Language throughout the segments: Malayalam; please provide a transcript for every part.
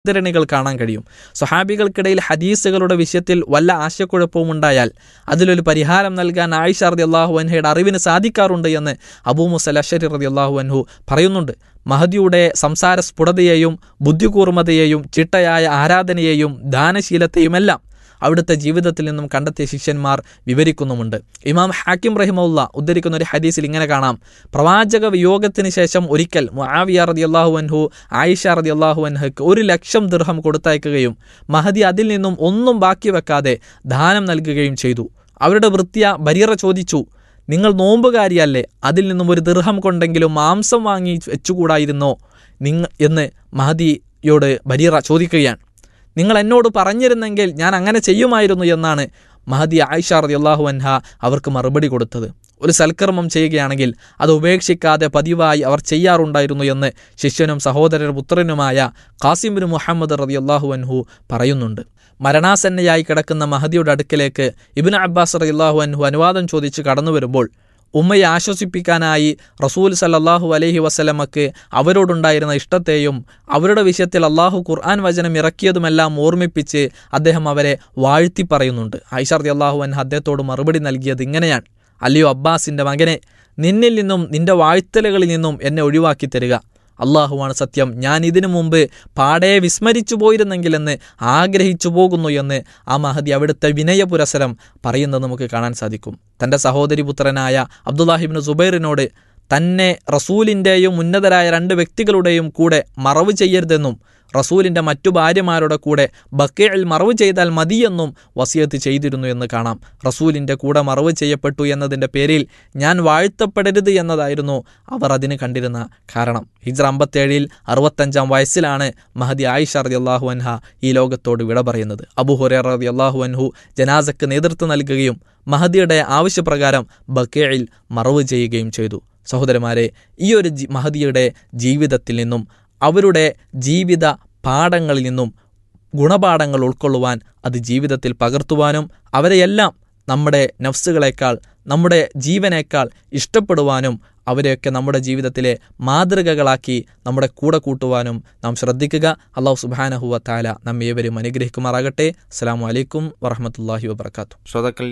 ഉദ്ധരണികൾ കാണാൻ കഴിയും സ്വഹാബികൾക്കിടയിൽ ഹദീസുകളുടെ വിഷയത്തിൽ വല്ല ആശയക്കുഴപ്പവും ഉണ്ടായാൽ അതിലൊരു പരിഹാരം നൽകാൻ ആയിഷ റതി അള്ളാഹു അൻഹയുടെ അറിവിന് സാധിക്കാറുണ്ട് എന്ന് അബൂ മുസൽ അഷരി റതി അള്ളാഹു അൻഹു പറയുന്നുണ്ട് മഹദിയുടെ സംസാര സ്ഫുടതയെയും ബുദ്ധികൂർമ്മതയെയും ചിട്ടയായ ആരാധനയെയും ദാനശീലത്തെയുമെല്ലാം അവിടുത്തെ ജീവിതത്തിൽ നിന്നും കണ്ടെത്തിയ ശിഷ്യന്മാർ വിവരിക്കുന്നുമുണ്ട് ഇമാം ഹാക്കിം റഹിമുല്ല ഉദ്ധരിക്കുന്ന ഒരു ഹദീസിൽ ഇങ്ങനെ കാണാം പ്രവാചക വിയോഗത്തിന് ശേഷം ഒരിക്കൽ മുആവിയ റതി അള്ളാഹു അൻഹു ആയിഷ റതി അള്ളാഹു അൻഹയ്ക്ക് ഒരു ലക്ഷം ദൃഹം കൊടുത്തയക്കുകയും മഹദി അതിൽ നിന്നും ഒന്നും ബാക്കി വെക്കാതെ ദാനം നൽകുകയും ചെയ്തു അവരുടെ വൃത്തിയ ബരീറ ചോദിച്ചു നിങ്ങൾ നോമ്പുകാരിയല്ലേ അതിൽ നിന്നും ഒരു ദൃഹം കൊണ്ടെങ്കിലും മാംസം വാങ്ങി വെച്ചുകൂടായിരുന്നോ നിങ്ങ എന്ന് മഹദിയോട് ബരീറ ചോദിക്കുകയാണ് നിങ്ങൾ എന്നോട് പറഞ്ഞിരുന്നെങ്കിൽ ഞാൻ അങ്ങനെ ചെയ്യുമായിരുന്നു എന്നാണ് മഹദി ആയിഷ റതി അള്ളാഹു അൻഹ അവർക്ക് മറുപടി കൊടുത്തത് ഒരു സൽക്കർമ്മം ചെയ്യുകയാണെങ്കിൽ അത് ഉപേക്ഷിക്കാതെ പതിവായി അവർ ചെയ്യാറുണ്ടായിരുന്നു എന്ന് ശിഷ്യനും സഹോദരർ പുത്രനുമായ ഖാസിമിന് മുഹമ്മദ് റതി അള്ളാഹു അൻഹു പറയുന്നുണ്ട് മരണാസന്നയായി കിടക്കുന്ന മഹദിയുടെ അടുക്കലേക്ക് ഇബിൻ അബ്ബാസ് റതി അള്ളാഹു അൻഹു അനുവാദം ചോദിച്ച് കടന്നു വരുമ്പോൾ ഉമ്മയെ ആശ്വസിപ്പിക്കാനായി റസൂൽ സല്ലല്ലാഹു അലൈഹി വസല്ലമക്ക് അവരോടുണ്ടായിരുന്ന ഇഷ്ടത്തെയും അവരുടെ വിഷയത്തിൽ അള്ളാഹു ഖുർആൻ വചനം ഇറക്കിയതുമെല്ലാം ഓർമ്മിപ്പിച്ച് അദ്ദേഹം അവരെ വാഴ്ത്തി പറയുന്നുണ്ട് ഐഷർദി അള്ളാഹു അൻഹ അദ്ദേഹത്തോട് മറുപടി നൽകിയത് ഇങ്ങനെയാണ് അല്ലയോ അബ്ബാസിൻ്റെ മകനെ നിന്നിൽ നിന്നും നിന്റെ വാഴ്ത്തലുകളിൽ നിന്നും എന്നെ ഒഴിവാക്കി തരിക അള്ളാഹുവാണ് സത്യം ഞാൻ ഇതിനു മുമ്പ് പാടെ വിസ്മരിച്ചു പോയിരുന്നെങ്കിലെന്ന് ആഗ്രഹിച്ചു പോകുന്നു എന്ന് ആ മഹദി അവിടുത്തെ വിനയപുരസരം പറയുന്നത് നമുക്ക് കാണാൻ സാധിക്കും തൻ്റെ സഹോദരി പുത്രനായ അബ്ദുല്ലാഹിബിന് സുബൈറിനോട് തന്നെ റസൂലിൻ്റെയും ഉന്നതരായ രണ്ട് വ്യക്തികളുടെയും കൂടെ മറവ് ചെയ്യരുതെന്നും റസൂലിൻ്റെ മറ്റു ഭാര്യമാരുടെ കൂടെ ബക്കയിൽ മറവ് ചെയ്താൽ മതിയെന്നും വസിയത്ത് ചെയ്തിരുന്നു എന്ന് കാണാം റസൂലിൻ്റെ കൂടെ മറവ് ചെയ്യപ്പെട്ടു എന്നതിൻ്റെ പേരിൽ ഞാൻ വാഴ്ത്തപ്പെടരുത് എന്നതായിരുന്നു അവർ അതിന് കണ്ടിരുന്ന കാരണം ഹിജ്ര അമ്പത്തേഴിൽ അറുപത്തഞ്ചാം വയസ്സിലാണ് മഹദി ആയിഷ റതി അള്ളാഹു അൻഹ ഈ ലോകത്തോട് വിട പറയുന്നത് അബു ഹുറേർ റതി അള്ളാഹു അൻഹു ജനാസക്ക് നേതൃത്വം നൽകുകയും മഹദിയുടെ ആവശ്യപ്രകാരം ബക്കയിൽ മറവ് ചെയ്യുകയും ചെയ്തു സഹോദരന്മാരെ ഈ ഒരു മഹദിയുടെ ജീവിതത്തിൽ നിന്നും അവരുടെ ജീവിത പാഠങ്ങളിൽ നിന്നും ഗുണപാഠങ്ങൾ ഉൾക്കൊള്ളുവാൻ അത് ജീവിതത്തിൽ പകർത്തുവാനും അവരെയെല്ലാം നമ്മുടെ നഫ്സുകളെക്കാൾ നമ്മുടെ ജീവനേക്കാൾ ഇഷ്ടപ്പെടുവാനും അവരെയൊക്കെ നമ്മുടെ ജീവിതത്തിലെ മാതൃകകളാക്കി നമ്മുടെ കൂടെ കൂട്ടുവാനും നാം ശ്രദ്ധിക്കുക അള്ളാഹു സുബാനഹുവ താല നമ്മെ ഏവരും അനുഗ്രഹിക്കുമാറാകട്ടെ അസ്സാം വലൈക്കും വറഹമത്തല്ലാഹി വബർക്കാത്തു ശ്രോതാക്കൾ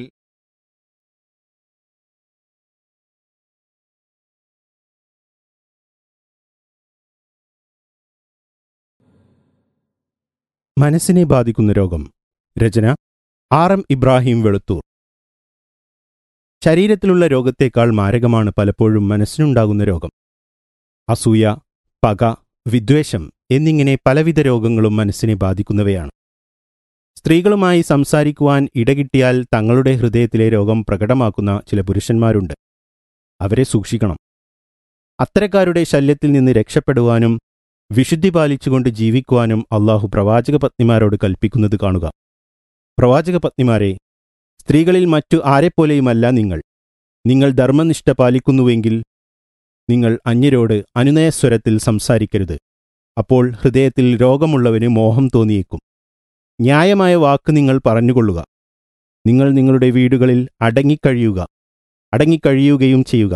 മനസ്സിനെ ബാധിക്കുന്ന രോഗം രചന ആർ എം ഇബ്രാഹിം വെളുത്തൂർ ശരീരത്തിലുള്ള രോഗത്തേക്കാൾ മാരകമാണ് പലപ്പോഴും മനസ്സിനുണ്ടാകുന്ന രോഗം അസൂയ പക വിദ്വേഷം എന്നിങ്ങനെ പലവിധ രോഗങ്ങളും മനസ്സിനെ ബാധിക്കുന്നവയാണ് സ്ത്രീകളുമായി സംസാരിക്കുവാൻ ഇടകിട്ടിയാൽ തങ്ങളുടെ ഹൃദയത്തിലെ രോഗം പ്രകടമാക്കുന്ന ചില പുരുഷന്മാരുണ്ട് അവരെ സൂക്ഷിക്കണം അത്തരക്കാരുടെ ശല്യത്തിൽ നിന്ന് രക്ഷപ്പെടുവാനും വിശുദ്ധി പാലിച്ചുകൊണ്ട് ജീവിക്കുവാനും അള്ളാഹു പ്രവാചക പത്നിമാരോട് കൽപ്പിക്കുന്നത് കാണുക പ്രവാചക പത്നിമാരെ സ്ത്രീകളിൽ മറ്റു ആരെപ്പോലെയുമല്ല നിങ്ങൾ നിങ്ങൾ ധർമ്മനിഷ്ഠ പാലിക്കുന്നുവെങ്കിൽ നിങ്ങൾ അന്യരോട് അനുനയസ്വരത്തിൽ സംസാരിക്കരുത് അപ്പോൾ ഹൃദയത്തിൽ രോഗമുള്ളവന് മോഹം തോന്നിയേക്കും ന്യായമായ വാക്ക് നിങ്ങൾ പറഞ്ഞുകൊള്ളുക നിങ്ങൾ നിങ്ങളുടെ വീടുകളിൽ അടങ്ങിക്കഴിയുക അടങ്ങിക്കഴിയുകയും ചെയ്യുക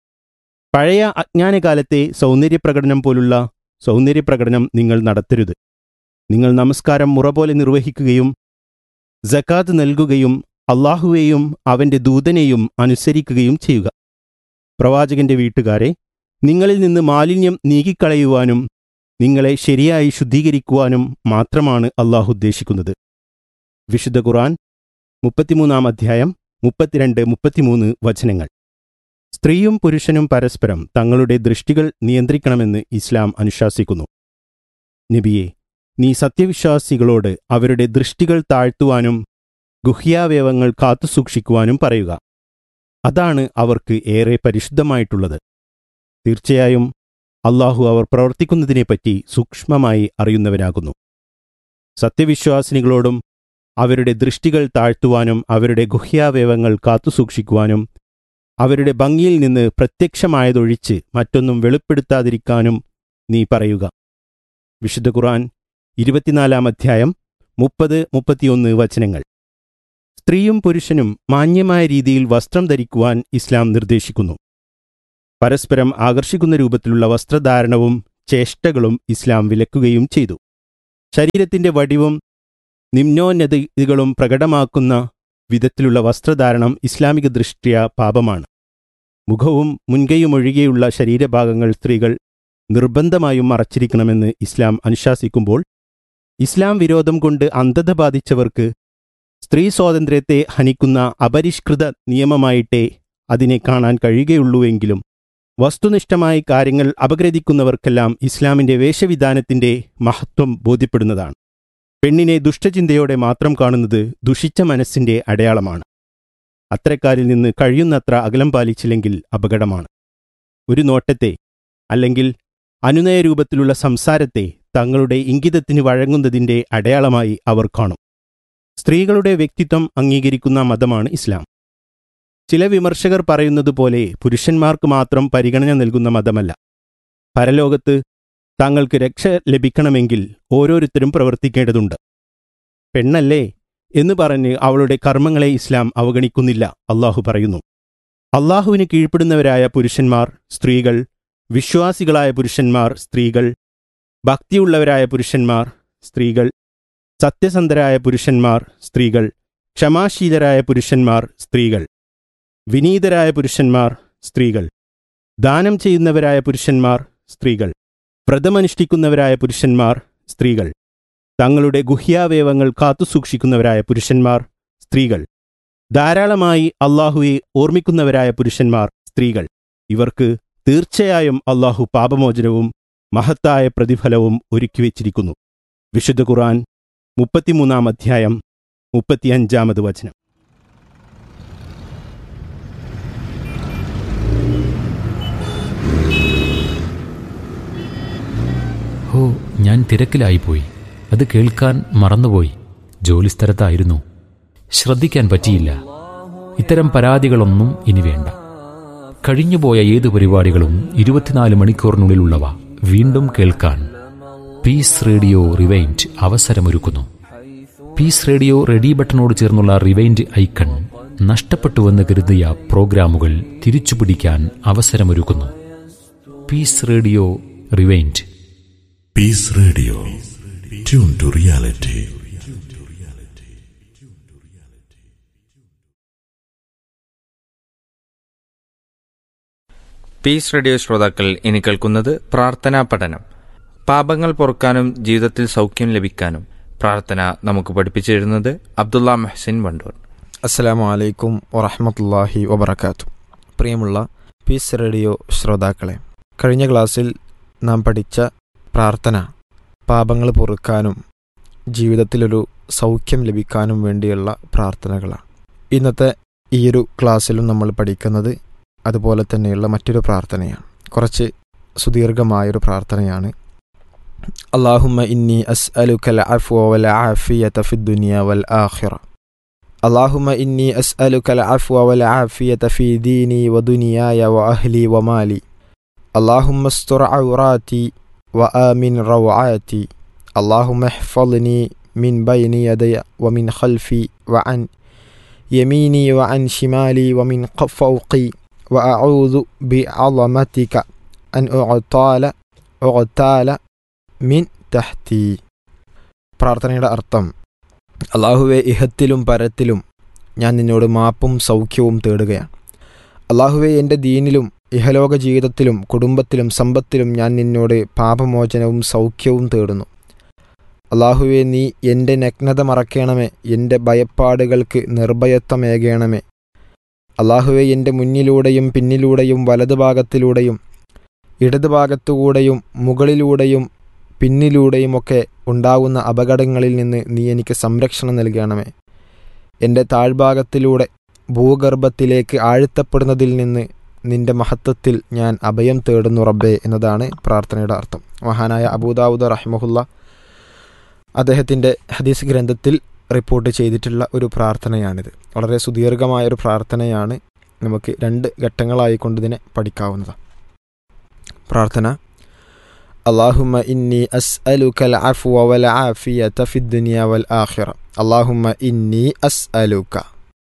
പഴയ അജ്ഞാനകാലത്തെ സൗന്ദര്യപ്രകടനം പോലുള്ള സൗന്ദര്യപ്രകടനം നിങ്ങൾ നടത്തരുത് നിങ്ങൾ നമസ്കാരം മുറ പോലെ നിർവഹിക്കുകയും ജക്കാത്ത് നൽകുകയും അള്ളാഹുവേയും അവന്റെ ദൂതനെയും അനുസരിക്കുകയും ചെയ്യുക പ്രവാചകന്റെ വീട്ടുകാരെ നിങ്ങളിൽ നിന്ന് മാലിന്യം നീക്കിക്കളയുവാനും നിങ്ങളെ ശരിയായി ശുദ്ധീകരിക്കുവാനും മാത്രമാണ് അള്ളാഹു ഉദ്ദേശിക്കുന്നത് വിശുദ്ധ ഖുർആൻ മുപ്പത്തിമൂന്നാം അധ്യായം മുപ്പത്തിരണ്ട് മുപ്പത്തിമൂന്ന് വചനങ്ങൾ സ്ത്രീയും പുരുഷനും പരസ്പരം തങ്ങളുടെ ദൃഷ്ടികൾ നിയന്ത്രിക്കണമെന്ന് ഇസ്ലാം അനുശാസിക്കുന്നു നബിയെ നീ സത്യവിശ്വാസികളോട് അവരുടെ ദൃഷ്ടികൾ താഴ്ത്തുവാനും ഗുഹ്യാവയവങ്ങൾ കാത്തുസൂക്ഷിക്കുവാനും പറയുക അതാണ് അവർക്ക് ഏറെ പരിശുദ്ധമായിട്ടുള്ളത് തീർച്ചയായും അള്ളാഹു അവർ പ്രവർത്തിക്കുന്നതിനെപ്പറ്റി സൂക്ഷ്മമായി അറിയുന്നവനാകുന്നു സത്യവിശ്വാസിനികളോടും അവരുടെ ദൃഷ്ടികൾ താഴ്ത്തുവാനും അവരുടെ ഗുഹ്യാവയവങ്ങൾ കാത്തുസൂക്ഷിക്കുവാനും അവരുടെ ഭംഗിയിൽ നിന്ന് പ്രത്യക്ഷമായതൊഴിച്ച് മറ്റൊന്നും വെളിപ്പെടുത്താതിരിക്കാനും നീ പറയുക വിശുദ്ധ ഖുർആൻ ഇരുപത്തിനാലാം അധ്യായം മുപ്പത് മുപ്പത്തിയൊന്ന് വചനങ്ങൾ സ്ത്രീയും പുരുഷനും മാന്യമായ രീതിയിൽ വസ്ത്രം ധരിക്കുവാൻ ഇസ്ലാം നിർദ്ദേശിക്കുന്നു പരസ്പരം ആകർഷിക്കുന്ന രൂപത്തിലുള്ള വസ്ത്രധാരണവും ചേഷ്ടകളും ഇസ്ലാം വിലക്കുകയും ചെയ്തു ശരീരത്തിന്റെ വടിവും നിമ്നോന്നതികളും പ്രകടമാക്കുന്ന വിധത്തിലുള്ള വസ്ത്രധാരണം ഇസ്ലാമിക ദൃഷ്ട്യാ പാപമാണ് മുഖവും മുൻകൈയുമൊഴികെയുള്ള ശരീരഭാഗങ്ങൾ സ്ത്രീകൾ നിർബന്ധമായും മറച്ചിരിക്കണമെന്ന് ഇസ്ലാം അനുശാസിക്കുമ്പോൾ ഇസ്ലാം വിരോധം കൊണ്ട് അന്ധത ബാധിച്ചവർക്ക് സ്ത്രീ സ്വാതന്ത്ര്യത്തെ ഹനിക്കുന്ന അപരിഷ്കൃത നിയമമായിട്ടേ അതിനെ കാണാൻ കഴിയുകയുള്ളൂവെങ്കിലും വസ്തുനിഷ്ഠമായ കാര്യങ്ങൾ അപഗ്രഥിക്കുന്നവർക്കെല്ലാം ഇസ്ലാമിന്റെ വേഷവിധാനത്തിന്റെ മഹത്വം ബോധ്യപ്പെടുന്നതാണ് പെണ്ണിനെ ദുഷ്ടചിന്തയോടെ മാത്രം കാണുന്നത് ദുഷിച്ച മനസ്സിന്റെ അടയാളമാണ് അത്തരക്കാരിൽ നിന്ന് കഴിയുന്നത്ര അകലം പാലിച്ചില്ലെങ്കിൽ അപകടമാണ് ഒരു നോട്ടത്തെ അല്ലെങ്കിൽ അനുനയ രൂപത്തിലുള്ള സംസാരത്തെ തങ്ങളുടെ ഇംഗിതത്തിന് വഴങ്ങുന്നതിന്റെ അടയാളമായി അവർ കാണും സ്ത്രീകളുടെ വ്യക്തിത്വം അംഗീകരിക്കുന്ന മതമാണ് ഇസ്ലാം ചില വിമർശകർ പറയുന്നത് പോലെ പുരുഷന്മാർക്ക് മാത്രം പരിഗണന നൽകുന്ന മതമല്ല പരലോകത്ത് താങ്കൾക്ക് രക്ഷ ലഭിക്കണമെങ്കിൽ ഓരോരുത്തരും പ്രവർത്തിക്കേണ്ടതുണ്ട് പെണ്ണല്ലേ എന്ന് പറഞ്ഞ് അവളുടെ കർമ്മങ്ങളെ ഇസ്ലാം അവഗണിക്കുന്നില്ല അള്ളാഹു പറയുന്നു അള്ളാഹുവിന് കീഴ്പ്പെടുന്നവരായ പുരുഷന്മാർ സ്ത്രീകൾ വിശ്വാസികളായ പുരുഷന്മാർ സ്ത്രീകൾ ഭക്തിയുള്ളവരായ പുരുഷന്മാർ സ്ത്രീകൾ സത്യസന്ധരായ പുരുഷന്മാർ സ്ത്രീകൾ ക്ഷമാശീലരായ പുരുഷന്മാർ സ്ത്രീകൾ വിനീതരായ പുരുഷന്മാർ സ്ത്രീകൾ ദാനം ചെയ്യുന്നവരായ പുരുഷന്മാർ സ്ത്രീകൾ വ്രതമനുഷ്ഠിക്കുന്നവരായ പുരുഷന്മാർ സ്ത്രീകൾ തങ്ങളുടെ ഗുഹ്യാവയവങ്ങൾ കാത്തുസൂക്ഷിക്കുന്നവരായ പുരുഷന്മാർ സ്ത്രീകൾ ധാരാളമായി അള്ളാഹുവെ ഓർമ്മിക്കുന്നവരായ പുരുഷന്മാർ സ്ത്രീകൾ ഇവർക്ക് തീർച്ചയായും അള്ളാഹു പാപമോചനവും മഹത്തായ പ്രതിഫലവും ഒരുക്കിവെച്ചിരിക്കുന്നു വിശുദ്ധ ഖുർആൻ മുപ്പത്തിമൂന്നാം അധ്യായം മുപ്പത്തിയഞ്ചാമത് വചനം ഓ ഞാൻ തിരക്കിലായിപ്പോയി അത് കേൾക്കാൻ മറന്നുപോയി ജോലിസ്ഥലത്തായിരുന്നു ശ്രദ്ധിക്കാൻ പറ്റിയില്ല ഇത്തരം പരാതികളൊന്നും ഇനി വേണ്ട കഴിഞ്ഞുപോയ ഏത് പരിപാടികളും ഇരുപത്തിനാല് മണിക്കൂറിനുള്ളിലുള്ളവ വീണ്ടും കേൾക്കാൻ പീസ് റേഡിയോ റിവൈൻഡ് അവസരമൊരുക്കുന്നു പീസ് റേഡിയോ റെഡി ബട്ടണോട് ചേർന്നുള്ള റിവൈൻഡ് ഐക്കൺ നഷ്ടപ്പെട്ടുവെന്ന് കരുതിയ പ്രോഗ്രാമുകൾ തിരിച്ചുപിടിക്കാൻ അവസരമൊരുക്കുന്നു Peace Radio rewind Peace Radio. Tune to reality. Peace Radio ശ്രോതാക്കൾ ഇനി കേൾക്കുന്നത് പ്രാർത്ഥനാ പഠനം പാപങ്ങൾ പൊറുക്കാനും ജീവിതത്തിൽ സൗഖ്യം ലഭിക്കാനും പ്രാർത്ഥന നമുക്ക് പഠിപ്പിച്ചു തരുന്നത് അബ്ദുള്ള മെഹസിൻ വണ്ടൂർ അസ്സലാമു അലൈക്കും വറഹമത്തല്ലാഹി വബർക്കാത്തു പ്രിയമുള്ള പീസ് റേഡിയോ ശ്രോതാക്കളെ കഴിഞ്ഞ ക്ലാസ്സിൽ നാം പഠിച്ച പ്രാർത്ഥന പാപങ്ങൾ പൊറുക്കാനും ജീവിതത്തിലൊരു സൗഖ്യം ലഭിക്കാനും വേണ്ടിയുള്ള പ്രാർത്ഥനകളാണ് ഇന്നത്തെ ഈയൊരു ക്ലാസ്സിലും നമ്മൾ പഠിക്കുന്നത് അതുപോലെ തന്നെയുള്ള മറ്റൊരു പ്രാർത്ഥനയാണ് കുറച്ച് സുദീർഘമായൊരു പ്രാർത്ഥനയാണ് അള്ളാഹുമ്മ ഇന്നി അസ് അലുക്കൽ അഫു വൽ ആഫിയത ഫിദ്ദുനിയ വൽ ആഖിറ اللهم إني أسألك العفو والعافية في ديني ودنياي وأهلي ومالي اللهم استر عوراتي وآمن روعاتي اللهم احفظني من بين يدي ومن خلفي وعن يميني وعن شمالي ومن فوقي وأعوذ بعظمتك أن أعطال أغتال من تحتي പ്രാർത്ഥനയുടെ അർത്ഥം അള്ളാഹുവെ ഇഹത്തിലും പരത്തിലും ഞാൻ നിന്നോട് മാപ്പും സൗഖ്യവും തേടുകയാണ് അള്ളാഹുവെ എൻ്റെ ദീനിലും ഇഹലോക ജീവിതത്തിലും കുടുംബത്തിലും സമ്പത്തിലും ഞാൻ നിന്നോട് പാപമോചനവും സൗഖ്യവും തേടുന്നു അള്ളാഹുവെ നീ എൻ്റെ നഗ്നത മറക്കണമേ എൻ്റെ ഭയപ്പാടുകൾക്ക് നിർഭയത്വമേകണമേ അള്ളാഹുവെ എൻ്റെ മുന്നിലൂടെയും പിന്നിലൂടെയും വലതുഭാഗത്തിലൂടെയും ഇടതുഭാഗത്തുകൂടെയും മുകളിലൂടെയും പിന്നിലൂടെയുമൊക്കെ ഉണ്ടാകുന്ന അപകടങ്ങളിൽ നിന്ന് നീ എനിക്ക് സംരക്ഷണം നൽകണമേ എൻ്റെ താഴ്ഭാഗത്തിലൂടെ ഭൂഗർഭത്തിലേക്ക് ആഴ്ത്തപ്പെടുന്നതിൽ നിന്ന് നിന്റെ മഹത്വത്തിൽ ഞാൻ അഭയം തേടുന്നു റബ്ബേ എന്നതാണ് പ്രാർത്ഥനയുടെ അർത്ഥം മഹാനായ അബൂദാവുദ് റഹ്മഹുല്ല അദ്ദേഹത്തിൻ്റെ ഹദീസ് ഗ്രന്ഥത്തിൽ റിപ്പോർട്ട് ചെയ്തിട്ടുള്ള ഒരു പ്രാർത്ഥനയാണിത് വളരെ സുദീർഘമായ ഒരു പ്രാർത്ഥനയാണ് നമുക്ക് രണ്ട് ഘട്ടങ്ങളായിക്കൊണ്ട് ഇതിനെ പഠിക്കാവുന്നതാണ് പ്രാർത്ഥന اللهم إني أسألك العفو والعافية في الدنيا والآخرة اللهم إني أسألك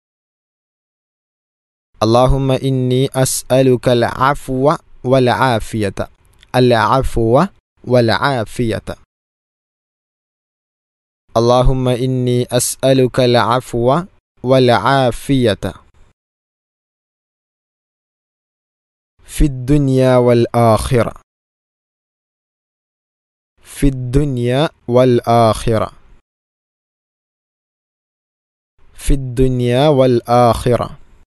اللهم إني أسألك العفو والعافية العفو والعافية اللهم إني أسألك العفو والعافية في الدنيا والآخرة في الدنيا والآخرة في الدنيا والآخرة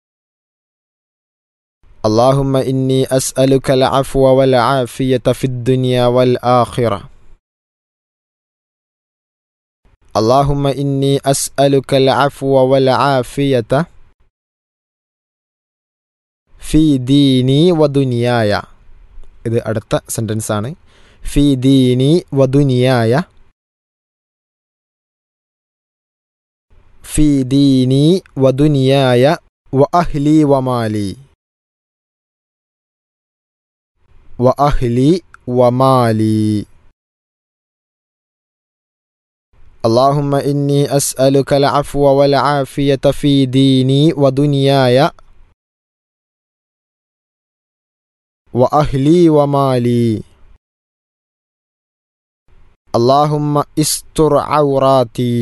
اللهم إني أسألك العفو والعافية في الدنيا والآخرة اللهم إني أسألك العفو والعافية في ديني ودنياي ഇത് അടുത്ത സെന്റൻസ് ആണ് ഫി ദീനി വദുനിയായ ഫി ദീനി വദുനിയായ വ അഹ്ലി വമാലി വ അഹ്ലി വമാലി اللهم إني أسألك العفو والعافية في ديني ودنياي وأهلي ومالي اللهم استر عوراتي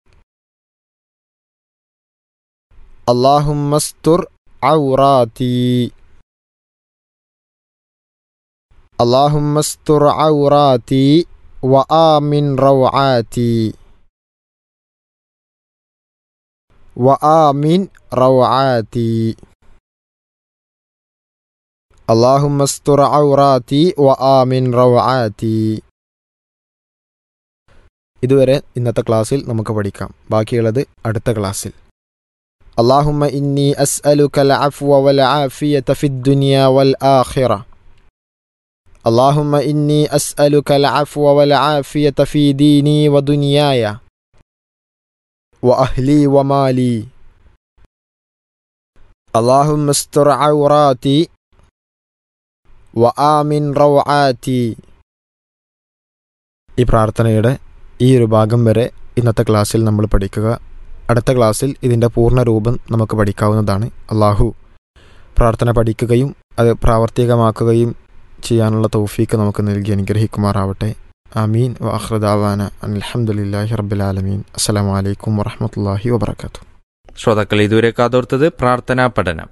اللهم استر عوراتي اللهم استر عوراتي وآمن روعاتي وآمن روعاتي اللهم استر عوراتي وآمن روعاتي ഇതുവരെ ഇന്നത്തെ ക്ലാസ്സിൽ നമുക്ക് പഠിക്കാം ബാക്കിയുള്ളത് അടുത്ത ക്ലാസ്സിൽ اللهم إني أسألك العفو والعافية في الدنيا والآخرة اللهم إني أسألك العفو والعافية في ديني ودنياي وأهلي ومالي اللهم استر عوراتي وآمن روعاتي ഈ പ്രാർത്ഥനയുടെ ഈ ഒരു ഭാഗം വരെ ഇന്നത്തെ ക്ലാസ്സിൽ നമ്മൾ പഠിക്കുക അടുത്ത ക്ലാസ്സിൽ ഇതിൻ്റെ പൂർണ്ണ രൂപം നമുക്ക് പഠിക്കാവുന്നതാണ് അള്ളാഹു പ്രാർത്ഥന പഠിക്കുകയും അത് പ്രാവർത്തികമാക്കുകയും ചെയ്യാനുള്ള തൗഫീക്ക് നമുക്ക് നൽകി അനുഗ്രഹിക്കുമാറാവട്ടെ ആമീൻ വ അഹ്റദാവാന അലഹമുല്ലാഹി റബ്ബുലാലമീൻ അസ്സലാമു അലൈക്കും വറഹമത്തല്ലാഹി വബർക്കാത്തു ശ്രോതാക്കൾ ഇതുവരെ കാതോർത്തത് പ്രാർത്ഥനാ പഠനം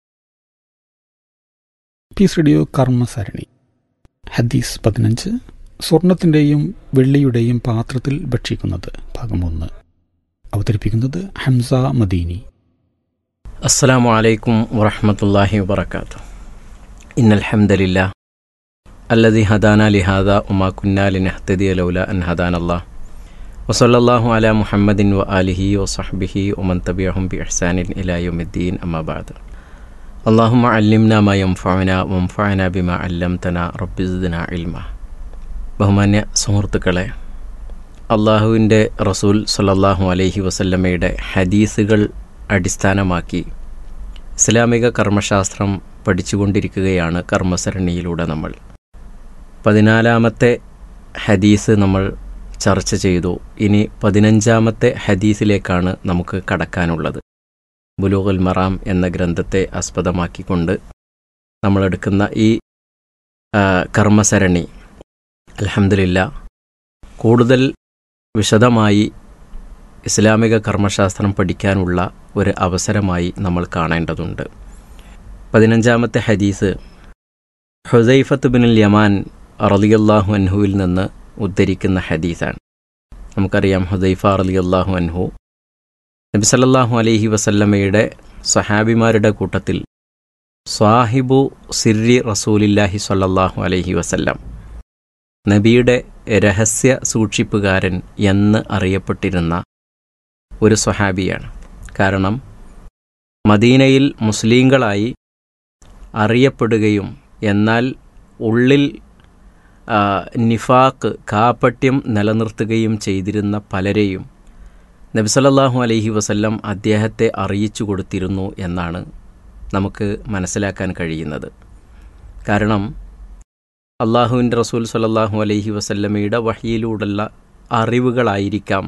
പീസ് റേഡിയോ കർമ്മസരണി ഹദീസ് പതിനഞ്ച് സ്വർണത്തിൻ്റെയും വെള്ളിയുടെയും പാത്രത്തിൽ ഭക്ഷിക്കുന്നത് ഭാഗം ഒന്ന് അവതരിപ്പിക്കുന്നത് ഹംസ മദീനി السلام عليكم ورحمة الله وبركاته إن الحمد لله الذي هدانا لهذا وما كنا لنهتدي لولا أن هدانا الله وصلى الله على محمد وآله وصحبه ومن تبعهم بإحسان إلى يوم الدين أما بعد اللهم علمنا ما ينفعنا وانفعنا بما علمتنا رب زدنا علما ബഹുമാന്യ സുഹൃത്തുക്കളെ അള്ളാഹുവിൻ്റെ റസൂൽ സല്ലല്ലാഹു അലൈഹി വസല്ലമയുടെ ഹദീസുകൾ അടിസ്ഥാനമാക്കി ഇസ്ലാമിക കർമ്മശാസ്ത്രം പഠിച്ചുകൊണ്ടിരിക്കുകയാണ് കർമ്മസരണിയിലൂടെ നമ്മൾ പതിനാലാമത്തെ ഹദീസ് നമ്മൾ ചർച്ച ചെയ്തു ഇനി പതിനഞ്ചാമത്തെ ഹദീസിലേക്കാണ് നമുക്ക് കടക്കാനുള്ളത് ബുലൂഗുൽ മറാം എന്ന ഗ്രന്ഥത്തെ ആസ്പദമാക്കിക്കൊണ്ട് നമ്മളെടുക്കുന്ന ഈ ആ, കർമ്മസരണി അൽഹംദുലില്ല കൂടുതൽ വിശദമായി ഇസ്ലാമിക കർമ്മശാസ്ത്രം പഠിക്കാനുള്ള ഒരു അവസരമായി നമ്മൾ കാണേണ്ടതുണ്ട് പതിനഞ്ചാമത്തെ ഹദീസ് ഹുസൈഫത്ത് ബിനുൽ യമാൻ റളിയല്ലാഹു അൻഹുവിൽ നിന്ന് ഉദ്ധരിക്കുന്ന ഹദീസാണ് നമുക്കറിയാം ഹുസൈഫ റളിയല്ലാഹു അൻഹു നബി സല്ലല്ലാഹു അലൈഹി വസല്ലമയുടെ സഹാബിമാരുടെ കൂട്ടത്തിൽ സ്വാഹിബു സിരി റസൂലില്ലാഹി സ്വല്ലല്ലാഹു അലൈഹി വസല്ലം നബിയുടെ രഹസ്യ സൂക്ഷിപ്പുകാരൻ എന്ന് അറിയപ്പെട്ടിരുന്ന ഒരു സ്വഹാബിയാണ് കാരണം മദീനയിൽ മുസ്ലിങ്ങളായി അറിയപ്പെടുകയും എന്നാൽ ഉള്ളിൽ ആ, നിഫാക്ക് കാപ്പട്യം നിലനിർത്തുകയും ചെയ്തിരുന്ന പലരെയും നബിസലല്ലാഹു അലൈഹി വസല്ലം അദ്ദേഹത്തെ അറിയിച്ചു കൊടുത്തിരുന്നു എന്നാണ് നമുക്ക് മനസ്സിലാക്കാൻ കഴിയുന്നത് കാരണം അള്ളാഹുവിൻ്റെ റസൂൽ സല്ലല്ലാഹു അലൈഹി വസല്ലമയുടെ വഹിയിലൂടെയുള്ള അറിവുകളായിരിക്കാം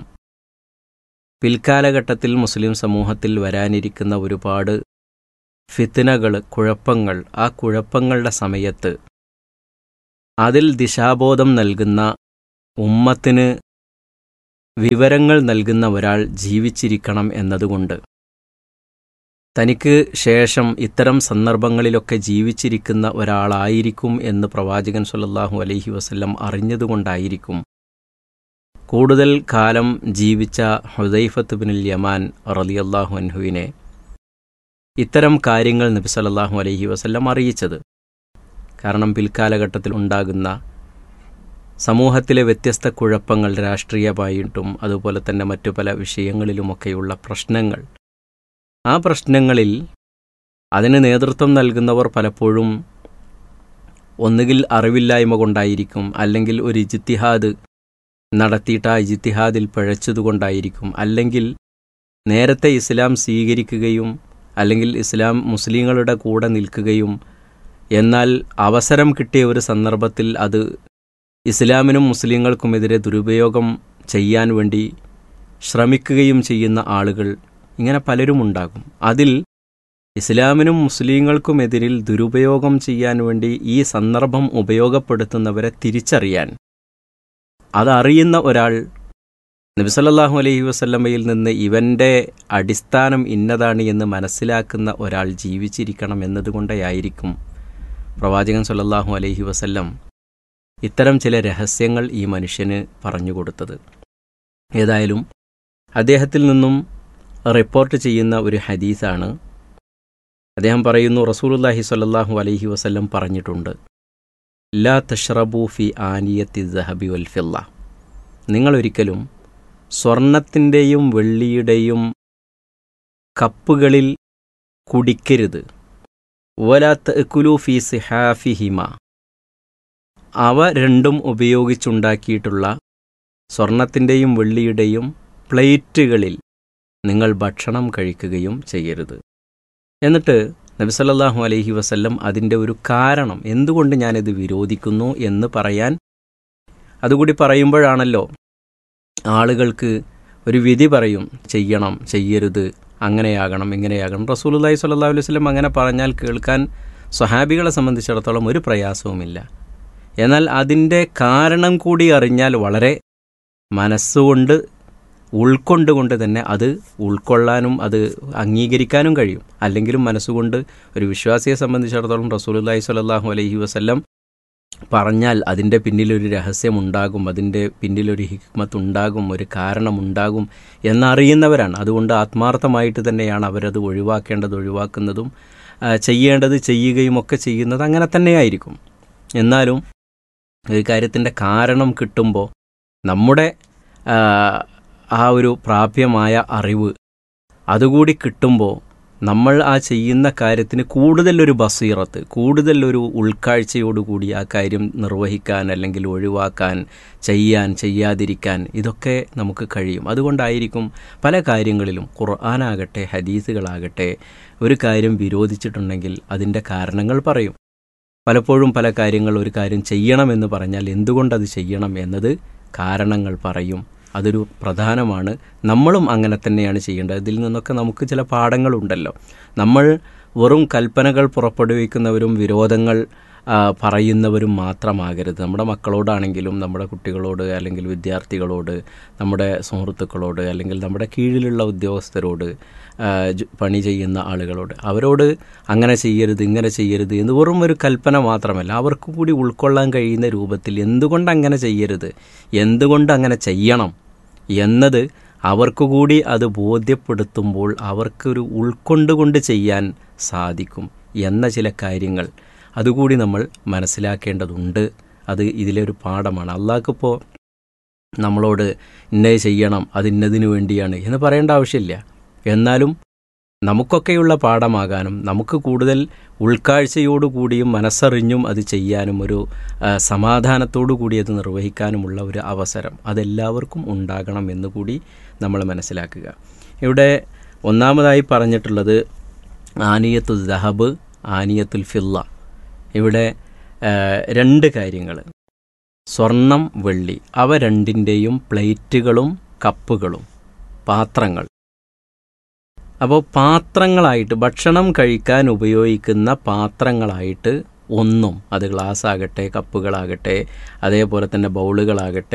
പിൽക്കാലഘട്ടത്തിൽ മുസ്ലിം സമൂഹത്തിൽ വരാനിരിക്കുന്ന ഒരുപാട് ഫിത്തിനകൾ കുഴപ്പങ്ങൾ ആ കുഴപ്പങ്ങളുടെ സമയത്ത് അതിൽ ദിശാബോധം നൽകുന്ന ഉമ്മത്തിന് വിവരങ്ങൾ നൽകുന്ന ഒരാൾ ജീവിച്ചിരിക്കണം എന്നതുകൊണ്ട് തനിക്ക് ശേഷം ഇത്തരം സന്ദർഭങ്ങളിലൊക്കെ ജീവിച്ചിരിക്കുന്ന ഒരാളായിരിക്കും എന്ന് പ്രവാചകൻ സല്ലല്ലാഹു അലൈഹി വസല്ലം അറിഞ്ഞതുകൊണ്ടായിരിക്കും കൂടുതൽ കാലം ജീവിച്ച ഹുദൈഫത്ത് ബിനുൽ യമാൻ റളിയല്ലാഹു അൻഹുവിനെ ഇത്തരം കാര്യങ്ങൾ നബി സല്ലല്ലാഹു അലൈഹി വസല്ലം അറിയിച്ചത് കാരണം പിൽക്കാലഘട്ടത്തിൽ ഉണ്ടാകുന്ന സമൂഹത്തിലെ വ്യത്യസ്ത കുഴപ്പങ്ങൾ രാഷ്ട്രീയമായിട്ടും അതുപോലെ തന്നെ മറ്റു പല വിഷയങ്ങളിലുമൊക്കെയുള്ള പ്രശ്നങ്ങൾ ആ പ്രശ്നങ്ങളിൽ അതിന് നേതൃത്വം നൽകുന്നവർ പലപ്പോഴും ഒന്നുകിൽ അറിവില്ലായ്മ കൊണ്ടായിരിക്കും അല്ലെങ്കിൽ ഒരു ഇജിത്തിഹാദ് നടത്തിയിട്ട് ആ ഇജിത്തിഹാദിൽ പിഴച്ചതുകൊണ്ടായിരിക്കും അല്ലെങ്കിൽ നേരത്തെ ഇസ്ലാം സ്വീകരിക്കുകയും അല്ലെങ്കിൽ ഇസ്ലാം മുസ്ലിങ്ങളുടെ കൂടെ നിൽക്കുകയും എന്നാൽ അവസരം കിട്ടിയ ഒരു സന്ദർഭത്തിൽ അത് ഇസ്ലാമിനും മുസ്ലിങ്ങൾക്കുമെതിരെ ദുരുപയോഗം ചെയ്യാൻ വേണ്ടി ശ്രമിക്കുകയും ചെയ്യുന്ന ആളുകൾ ഇങ്ങനെ പലരും ഉണ്ടാകും അതിൽ ഇസ്ലാമിനും മുസ്ലിങ്ങൾക്കുമെതിരിൽ ദുരുപയോഗം ചെയ്യാൻ വേണ്ടി ഈ സന്ദർഭം ഉപയോഗപ്പെടുത്തുന്നവരെ തിരിച്ചറിയാൻ അതറിയുന്ന ഒരാൾ നബിസല്ലാഹു അലൈഹി വസല്ലമയിൽ നിന്ന് ഇവൻ്റെ അടിസ്ഥാനം ഇന്നതാണ് എന്ന് മനസ്സിലാക്കുന്ന ഒരാൾ ജീവിച്ചിരിക്കണം എന്നതുകൊണ്ടായിരിക്കും പ്രവാചകൻ സല്ലല്ലാഹു അലൈഹി വസല്ലം ഇത്തരം ചില രഹസ്യങ്ങൾ ഈ മനുഷ്യന് പറഞ്ഞുകൊടുത്തത് ഏതായാലും അദ്ദേഹത്തിൽ നിന്നും റിപ്പോർട്ട് ചെയ്യുന്ന ഒരു ഹദീസാണ് അദ്ദേഹം പറയുന്നു റസൂലുല്ലാഹി സ്വല്ലല്ലാഹു അലൈഹി വസല്ലം പറഞ്ഞിട്ടുണ്ട് ലാ തഷ്റബു ഫി ആനിയത്തി ദഹബി വൽ ഫില്ല നിങ്ങളൊരിക്കലും സ്വർണത്തിൻ്റെയും വെള്ളിയുടെയും കപ്പുകളിൽ കുടിക്കരുത് വലാത്ത് എക്കുലു ഫി സിഹാഫിഹിമ അവ രണ്ടും ഉപയോഗിച്ചുണ്ടാക്കിയിട്ടുള്ള സ്വർണത്തിൻ്റെയും വെള്ളിയുടെയും പ്ലേറ്റുകളിൽ നിങ്ങൾ ഭക്ഷണം കഴിക്കുകയും ചെയ്യരുത് എന്നിട്ട് നബിസല്ലാഹു അലൈഹി വസല്ലം അതിൻ്റെ ഒരു കാരണം എന്തുകൊണ്ട് ഞാനിത് വിരോധിക്കുന്നു എന്ന് പറയാൻ അതുകൂടി പറയുമ്പോഴാണല്ലോ ആളുകൾക്ക് ഒരു വിധി പറയും ചെയ്യണം ചെയ്യരുത് അങ്ങനെയാകണം ഇങ്ങനെയാകണം റസൂലുല്ലാഹി സ്വല്ലല്ലാഹു അലൈഹി വസല്ലം അങ്ങനെ പറഞ്ഞാൽ കേൾക്കാൻ സ്വഹാബികളെ സംബന്ധിച്ചിടത്തോളം ഒരു പ്രയാസവുമില്ല എന്നാൽ അതിൻ്റെ കാരണം കൂടി അറിഞ്ഞാൽ വളരെ മനസ്സുകൊണ്ട് ഉൾക്കൊണ്ടുകൊണ്ട് തന്നെ അത് ഉൾക്കൊള്ളാനും അത് അംഗീകരിക്കാനും കഴിയും അല്ലെങ്കിലും മനസ്സുകൊണ്ട് ഒരു വിശ്വാസിയെ സംബന്ധിച്ചിടത്തോളം റസൂലുല്ലാഹി സ്വല്ലല്ലാഹു അലൈഹി വസല്ലം പറഞ്ഞാൽ അതിൻ്റെ പിന്നിലൊരു രഹസ്യമുണ്ടാകും അതിൻ്റെ പിന്നിലൊരു ഹിക്മത്ത് ഉണ്ടാകും ഒരു കാരണമുണ്ടാകും എന്നറിയുന്നവരാണ് അതുകൊണ്ട് ആത്മാർത്ഥമായിട്ട് തന്നെയാണ് അവരത് ഒഴിവാക്കേണ്ടത് ഒഴിവാക്കുന്നതും ചെയ്യേണ്ടത് ചെയ്യുകയും ഒക്കെ ചെയ്യുന്നത് അങ്ങനെ തന്നെയായിരിക്കും എന്നാലും ഒരു കാര്യത്തിൻ്റെ കാരണം കിട്ടുമ്പോൾ നമ്മുടെ ആ ഒരു പ്രാപ്യമായ അറിവ് അതുകൂടി കിട്ടുമ്പോൾ നമ്മൾ ആ ചെയ്യുന്ന കാര്യത്തിന് കൂടുതലൊരു ബസീറത്ത് കൂടുതലൊരു ഉൾക്കാഴ്ചയോടുകൂടി ആ കാര്യം നിർവഹിക്കാൻ അല്ലെങ്കിൽ ഒഴിവാക്കാൻ ചെയ്യാൻ ചെയ്യാതിരിക്കാൻ ഇതൊക്കെ നമുക്ക് കഴിയും അതുകൊണ്ടായിരിക്കും പല കാര്യങ്ങളിലും ഖുർആാനാകട്ടെ ഹദീസുകളാകട്ടെ ഒരു കാര്യം വിരോധിച്ചിട്ടുണ്ടെങ്കിൽ അതിൻ്റെ കാരണങ്ങൾ പറയും പലപ്പോഴും പല കാര്യങ്ങൾ ഒരു കാര്യം ചെയ്യണമെന്ന് പറഞ്ഞാൽ എന്തുകൊണ്ടത് ചെയ്യണം എന്നത് കാരണങ്ങൾ പറയും അതൊരു പ്രധാനമാണ് നമ്മളും അങ്ങനെ തന്നെയാണ് ചെയ്യേണ്ടത് ഇതിൽ നിന്നൊക്കെ നമുക്ക് ചില പാഠങ്ങളുണ്ടല്ലോ നമ്മൾ വെറും കൽപ്പനകൾ പുറപ്പെടുവിക്കുന്നവരും വിരോധങ്ങൾ പറയുന്നവരും മാത്രമാകരുത് നമ്മുടെ മക്കളോടാണെങ്കിലും നമ്മുടെ കുട്ടികളോട് അല്ലെങ്കിൽ വിദ്യാർത്ഥികളോട് നമ്മുടെ സുഹൃത്തുക്കളോട് അല്ലെങ്കിൽ നമ്മുടെ കീഴിലുള്ള ഉദ്യോഗസ്ഥരോട് പണി ചെയ്യുന്ന ആളുകളോട് അവരോട് അങ്ങനെ ചെയ്യരുത് ഇങ്ങനെ ചെയ്യരുത് എന്ന് വെറും ഒരു കൽപ്പന മാത്രമല്ല അവർക്ക് കൂടി ഉൾക്കൊള്ളാൻ കഴിയുന്ന രൂപത്തിൽ എന്തുകൊണ്ട് അങ്ങനെ ചെയ്യരുത് എന്തുകൊണ്ട് അങ്ങനെ ചെയ്യണം എന്നത് അവർക്ക് കൂടി അത് ബോധ്യപ്പെടുത്തുമ്പോൾ അവർക്കൊരു ഉൾക്കൊണ്ടുകൊണ്ട് ചെയ്യാൻ സാധിക്കും എന്ന ചില കാര്യങ്ങൾ അതുകൂടി നമ്മൾ മനസ്സിലാക്കേണ്ടതുണ്ട് അത് ഇതിലെ ഒരു പാഠമാണ് അള്ളാഹ്ക്കിപ്പോൾ നമ്മളോട് ഇന്നത് ചെയ്യണം അത് ഇന്നതിനു വേണ്ടിയാണ് എന്ന് പറയേണ്ട ആവശ്യമില്ല എന്നാലും നമുക്കൊക്കെയുള്ള പാഠമാകാനും നമുക്ക് കൂടുതൽ ഉൾക്കാഴ്ചയോടുകൂടിയും മനസ്സറിഞ്ഞും അത് ചെയ്യാനും ഒരു സമാധാനത്തോടു കൂടി അത് നിർവഹിക്കാനുമുള്ള ഒരു അവസരം അതെല്ലാവർക്കും ഉണ്ടാകണം എന്നുകൂടി നമ്മൾ മനസ്സിലാക്കുക ഇവിടെ ഒന്നാമതായി പറഞ്ഞിട്ടുള്ളത് ആനിയത്തുൽ ദഹബ് ആനിയത്തുൽ ഫില്ല ഇവിടെ രണ്ട് കാര്യങ്ങൾ സ്വർണം വെള്ളി അവ രണ്ടിൻ്റെയും പ്ലേറ്റുകളും കപ്പുകളും പാത്രങ്ങൾ അപ്പോൾ പാത്രങ്ങളായിട്ട് ഭക്ഷണം കഴിക്കാൻ ഉപയോഗിക്കുന്ന പാത്രങ്ങളായിട്ട് ഒന്നും അത് ഗ്ലാസ് ആകട്ടെ കപ്പുകളാകട്ടെ അതേപോലെ തന്നെ ബൗളുകളാകട്ടെ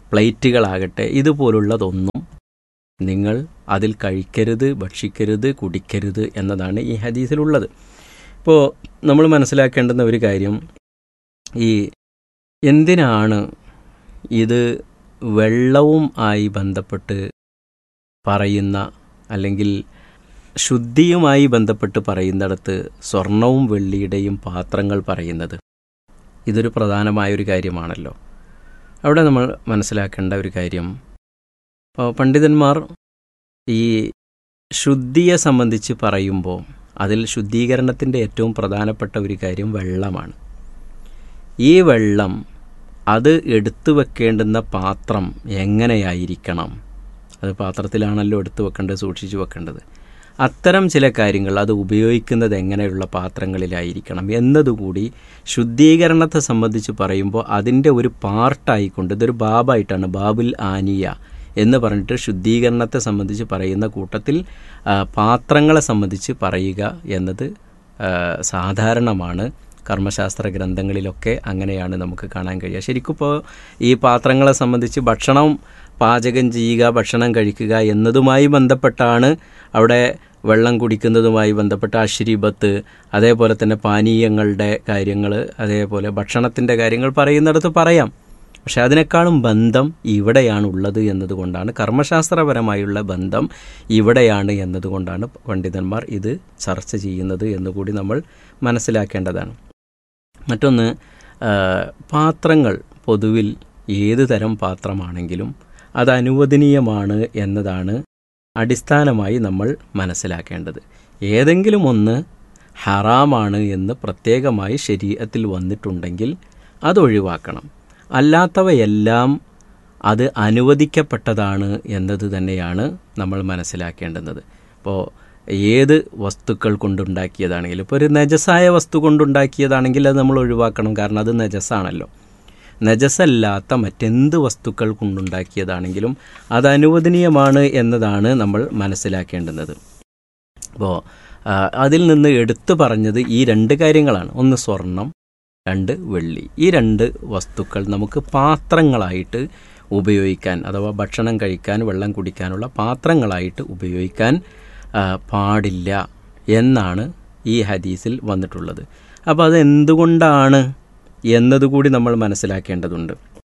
പ്ലേറ്റുകളാകട്ടെ ഇതുപോലുള്ളതൊന്നും നിങ്ങൾ അതിൽ കഴിക്കരുത് ഭക്ഷിക്കരുത് കുടിക്കരുത് എന്നതാണ് ഈ ഹദീസിലുള്ളത് ഇപ്പോൾ നമ്മൾ മനസ്സിലാക്കേണ്ടുന്ന ഒരു കാര്യം ഈ എന്തിനാണ് ഇത് വെള്ളവും ആയി ബന്ധപ്പെട്ട് പറയുന്ന അല്ലെങ്കിൽ ശുദ്ധിയുമായി ബന്ധപ്പെട്ട് പറയുന്നിടത്ത് സ്വർണവും വെള്ളിയുടെയും പാത്രങ്ങൾ പറയുന്നത് ഇതൊരു പ്രധാനമായൊരു കാര്യമാണല്ലോ അവിടെ നമ്മൾ മനസ്സിലാക്കേണ്ട ഒരു കാര്യം ഇപ്പോൾ പണ്ഡിതന്മാർ ഈ ശുദ്ധിയെ സംബന്ധിച്ച് പറയുമ്പോൾ അതിൽ ശുദ്ധീകരണത്തിൻ്റെ ഏറ്റവും പ്രധാനപ്പെട്ട ഒരു കാര്യം വെള്ളമാണ് ഈ വെള്ളം അത് എടുത്തു വെക്കേണ്ടുന്ന പാത്രം എങ്ങനെയായിരിക്കണം അത് പാത്രത്തിലാണല്ലോ എടുത്തു വെക്കേണ്ടത് സൂക്ഷിച്ചു വെക്കേണ്ടത് അത്തരം ചില കാര്യങ്ങൾ അത് ഉപയോഗിക്കുന്നത് എങ്ങനെയുള്ള പാത്രങ്ങളിലായിരിക്കണം എന്നതുകൂടി ശുദ്ധീകരണത്തെ സംബന്ധിച്ച് പറയുമ്പോൾ അതിൻ്റെ ഒരു പാർട്ടായിക്കൊണ്ട് ഇതൊരു ബാബായിട്ടാണ് ബാബുൽ ആനിയ എന്ന് പറഞ്ഞിട്ട് ശുദ്ധീകരണത്തെ സംബന്ധിച്ച് പറയുന്ന കൂട്ടത്തിൽ ആ, പാത്രങ്ങളെ സംബന്ധിച്ച് പറയുക എന്നത് ആ, സാധാരണമാണ് കർമ്മശാസ്ത്ര ഗ്രന്ഥങ്ങളിലൊക്കെ അങ്ങനെയാണ് നമുക്ക് കാണാൻ കഴിയുക ശരിക്കും ഇപ്പോൾ ഈ പാത്രങ്ങളെ സംബന്ധിച്ച് ഭക്ഷണം പാചകം ചെയ്യുക ഭക്ഷണം കഴിക്കുക എന്നതുമായി ബന്ധപ്പെട്ടാണ് അവിടെ വെള്ളം കുടിക്കുന്നതുമായി ബന്ധപ്പെട്ട അശ്രീബത്ത് അതേപോലെ തന്നെ പാനീയങ്ങളുടെ കാര്യങ്ങൾ അതേപോലെ ഭക്ഷണത്തിൻ്റെ കാര്യങ്ങൾ പറയുന്നിടത്ത് പറയാം പക്ഷെ അതിനേക്കാളും ബന്ധം ഇവിടെയാണ് ഉള്ളത് എന്നതുകൊണ്ടാണ് കർമ്മശാസ്ത്രപരമായുള്ള ബന്ധം ഇവിടെയാണ് എന്നതുകൊണ്ടാണ് പണ്ഡിതന്മാർ ഇത് ചർച്ച ചെയ്യുന്നത് എന്നുകൂടി നമ്മൾ മനസ്സിലാക്കേണ്ടതാണ് മറ്റൊന്ന് ആ, പാത്രങ്ങൾ പൊതുവിൽ ഏത് തരം പാത്രമാണെങ്കിലും അത് അനുവദനീയമാണ് എന്നതാണ് അടിസ്ഥാനമായി നമ്മൾ മനസ്സിലാക്കേണ്ടത് ഏതെങ്കിലും ഒന്ന് ഹറാമാണ് എന്ന് പ്രത്യേകമായി ശരീരത്തിൽ വന്നിട്ടുണ്ടെങ്കിൽ അത് ഒഴിവാക്കണം അല്ലാത്തവയെല്ലാം അത് അനുവദിക്കപ്പെട്ടതാണ് എന്നത് തന്നെയാണ് നമ്മൾ മനസ്സിലാക്കേണ്ടുന്നത് ഇപ്പോൾ ഏത് വസ്തുക്കൾ കൊണ്ടുണ്ടാക്കിയതാണെങ്കിലും ഇപ്പോൾ ഒരു നജസായ വസ്തു കൊണ്ടുണ്ടാക്കിയതാണെങ്കിൽ അത് നമ്മൾ ഒഴിവാക്കണം കാരണം അത് നജസാണല്ലോ നജസല്ലാത്ത മറ്റെന്ത് വസ്തുക്കൾ കൊണ്ടുണ്ടാക്കിയതാണെങ്കിലും അത് അനുവദനീയമാണ് എന്നതാണ് നമ്മൾ മനസ്സിലാക്കേണ്ടുന്നത് അപ്പോൾ അതിൽ നിന്ന് എടുത്തു പറഞ്ഞത് ഈ രണ്ട് കാര്യങ്ങളാണ് ഒന്ന് സ്വർണം രണ്ട് വെള്ളി ഈ രണ്ട് വസ്തുക്കൾ നമുക്ക് പാത്രങ്ങളായിട്ട് ഉപയോഗിക്കാൻ അഥവാ ഭക്ഷണം കഴിക്കാൻ വെള്ളം കുടിക്കാനുള്ള പാത്രങ്ങളായിട്ട് ഉപയോഗിക്കാൻ ആ, പാടില്ല എന്നാണ് ഈ ഹദീസിൽ വന്നിട്ടുള്ളത് അപ്പോൾ അത് എന്തുകൊണ്ടാണ് എന്നതുകൂടി നമ്മൾ മനസ്സിലാക്കേണ്ടതുണ്ട്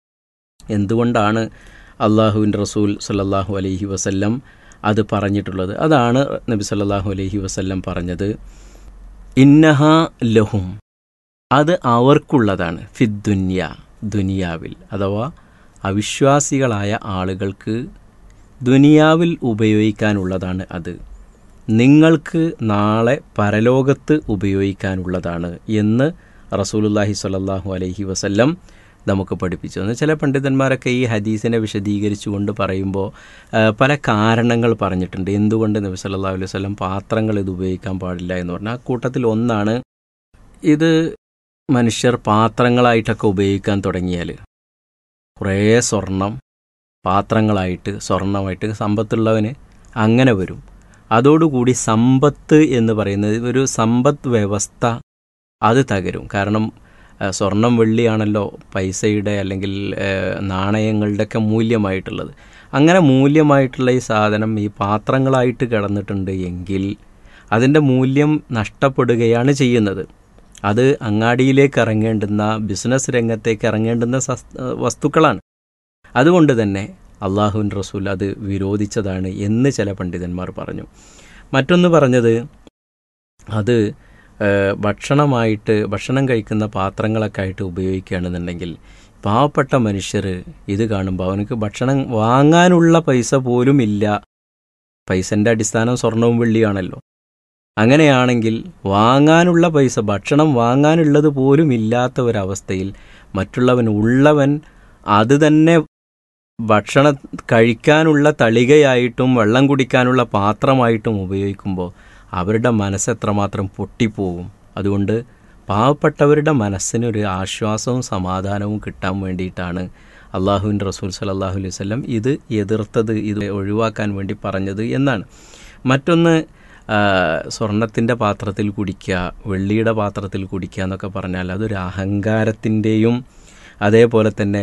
എന്തുകൊണ്ടാണ് അള്ളാഹുവിൻ്റെ റസൂൽ സല്ലല്ലാഹു അലൈഹി വസല്ലം അത് പറഞ്ഞിട്ടുള്ളത് അതാണ് നബി സല്ലല്ലാഹു അലൈഹി വസല്ലം പറഞ്ഞത് ഇന്നഹ ലഹും അത് അവർക്കുള്ളതാണ് ഫിദ്ദുന്യ ദുനിയാവിൽ അഥവാ അവിശ്വാസികളായ ആളുകൾക്ക് ദുനിയാവിൽ ഉപയോഗിക്കാനുള്ളതാണ് അത് നിങ്ങൾക്ക് നാളെ പരലോകത്ത് ഉപയോഗിക്കാനുള്ളതാണ് എന്ന് റസൂലുല്ലാഹി സ്വല്ലല്ലാഹു അലൈഹി വസല്ലം നമുക്ക് പഠിപ്പിച്ചു എന്ന് ചില പണ്ഡിതന്മാരൊക്കെ ഈ ഹദീസിനെ വിശദീകരിച്ചുകൊണ്ട് പറയുമ്പോൾ ആ, പല കാരണങ്ങൾ പറഞ്ഞിട്ടുണ്ട് എന്തുകൊണ്ട് നബി സല്ലല്ലാഹു അലൈഹി വസല്ലം പാത്രങ്ങൾ ഇത് ഉപയോഗിക്കാൻ പാടില്ല എന്ന് പറഞ്ഞാൽ ആ കൂട്ടത്തിൽ ഒന്നാണ് ഇത് മനുഷ്യർ പാത്രങ്ങളായിട്ടൊക്കെ ഉപയോഗിക്കാൻ തുടങ്ങിയാൽ കുറേ സ്വർണം പാത്രങ്ങളായിട്ട് സ്വർണമായിട്ട് സമ്പത്തുള്ളവന് അങ്ങനെ വരും അതോടുകൂടി സമ്പത്ത് എന്ന് പറയുന്നത് ഒരു സമ്പദ് വ്യവസ്ഥ അത് തകരും കാരണം ആ, സ്വർണം വെള്ളിയാണല്ലോ പൈസയുടെ അല്ലെങ്കിൽ ആ, നാണയങ്ങളുടെയൊക്കെ മൂല്യമായിട്ടുള്ളത് അങ്ങനെ മൂല്യമായിട്ടുള്ള ഈ സാധനം ഈ പാത്രങ്ങളായിട്ട് കിടന്നിട്ടുണ്ട് എങ്കിൽ അതിൻ്റെ മൂല്യം നഷ്ടപ്പെടുകയാണ് ചെയ്യുന്നത് അത് അങ്ങാടിയിലേക്ക് ഇറങ്ങേണ്ടുന്ന ബിസിനസ് രംഗത്തേക്ക് ഇറങ്ങേണ്ടുന്ന സസ്- വസ്തുക്കളാണ് അതുകൊണ്ട് തന്നെ അള്ളാഹുവിൻ റസൂൽ അത് വിരോധിച്ചതാണ് എന്ന് ചില പണ്ഡിതന്മാർ പറഞ്ഞു മറ്റൊന്ന് പറഞ്ഞത് അത് ഏഹ്, ഭക്ഷണമായിട്ട് ഭക്ഷണം കഴിക്കുന്ന പാത്രങ്ങളൊക്കെ ആയിട്ട് ഉപയോഗിക്കുകയാണെന്നുണ്ടെങ്കിൽ പാവപ്പെട്ട മനുഷ്യർ ഇത് കാണുമ്പോൾ അവനക്ക് ഭക്ഷണം വാങ്ങാനുള്ള പൈസ പോലും ഇല്ല പൈസൻ്റെ അടിസ്ഥാനം സ്വർണവും വെള്ളിയാണല്ലോ അങ്ങനെയാണെങ്കിൽ വാങ്ങാനുള്ള പൈസ ഭക്ഷണം വാങ്ങാനുള്ളത് പോലും ഇല്ലാത്ത ഒരവസ്ഥയിൽ മറ്റുള്ളവൻ ഉള്ളവൻ അത് തന്നെ ഭക്ഷണം കഴിക്കാനുള്ള തളികയായിട്ടും വെള്ളം കുടിക്കാനുള്ള പാത്രമായിട്ടും ഉപയോഗിക്കുമ്പോൾ അവരുടെ മനസ്സ് എത്രമാത്രം പൊട്ടിപ്പോകും അതുകൊണ്ട് പാവപ്പെട്ടവരുടെ മനസ്സിനൊരു ആശ്വാസവും സമാധാനവും കിട്ടാൻ വേണ്ടിയിട്ടാണ് അള്ളാഹുവിൻ റസൂൽ സലല്ലാഹു അലൈഹി വല്ലം ഇത് എതിർത്തത് ഇത് ഒഴിവാക്കാൻ വേണ്ടി പറഞ്ഞത് എന്നാണ് മറ്റൊന്ന് സ്വർണത്തിൻ്റെ പാത്രത്തിൽ കുടിക്കുക വെള്ളിയുടെ പാത്രത്തിൽ കുടിക്കുക എന്നൊക്കെ പറഞ്ഞാൽ അതൊരു അഹങ്കാരത്തിൻ്റെയും അതേപോലെ തന്നെ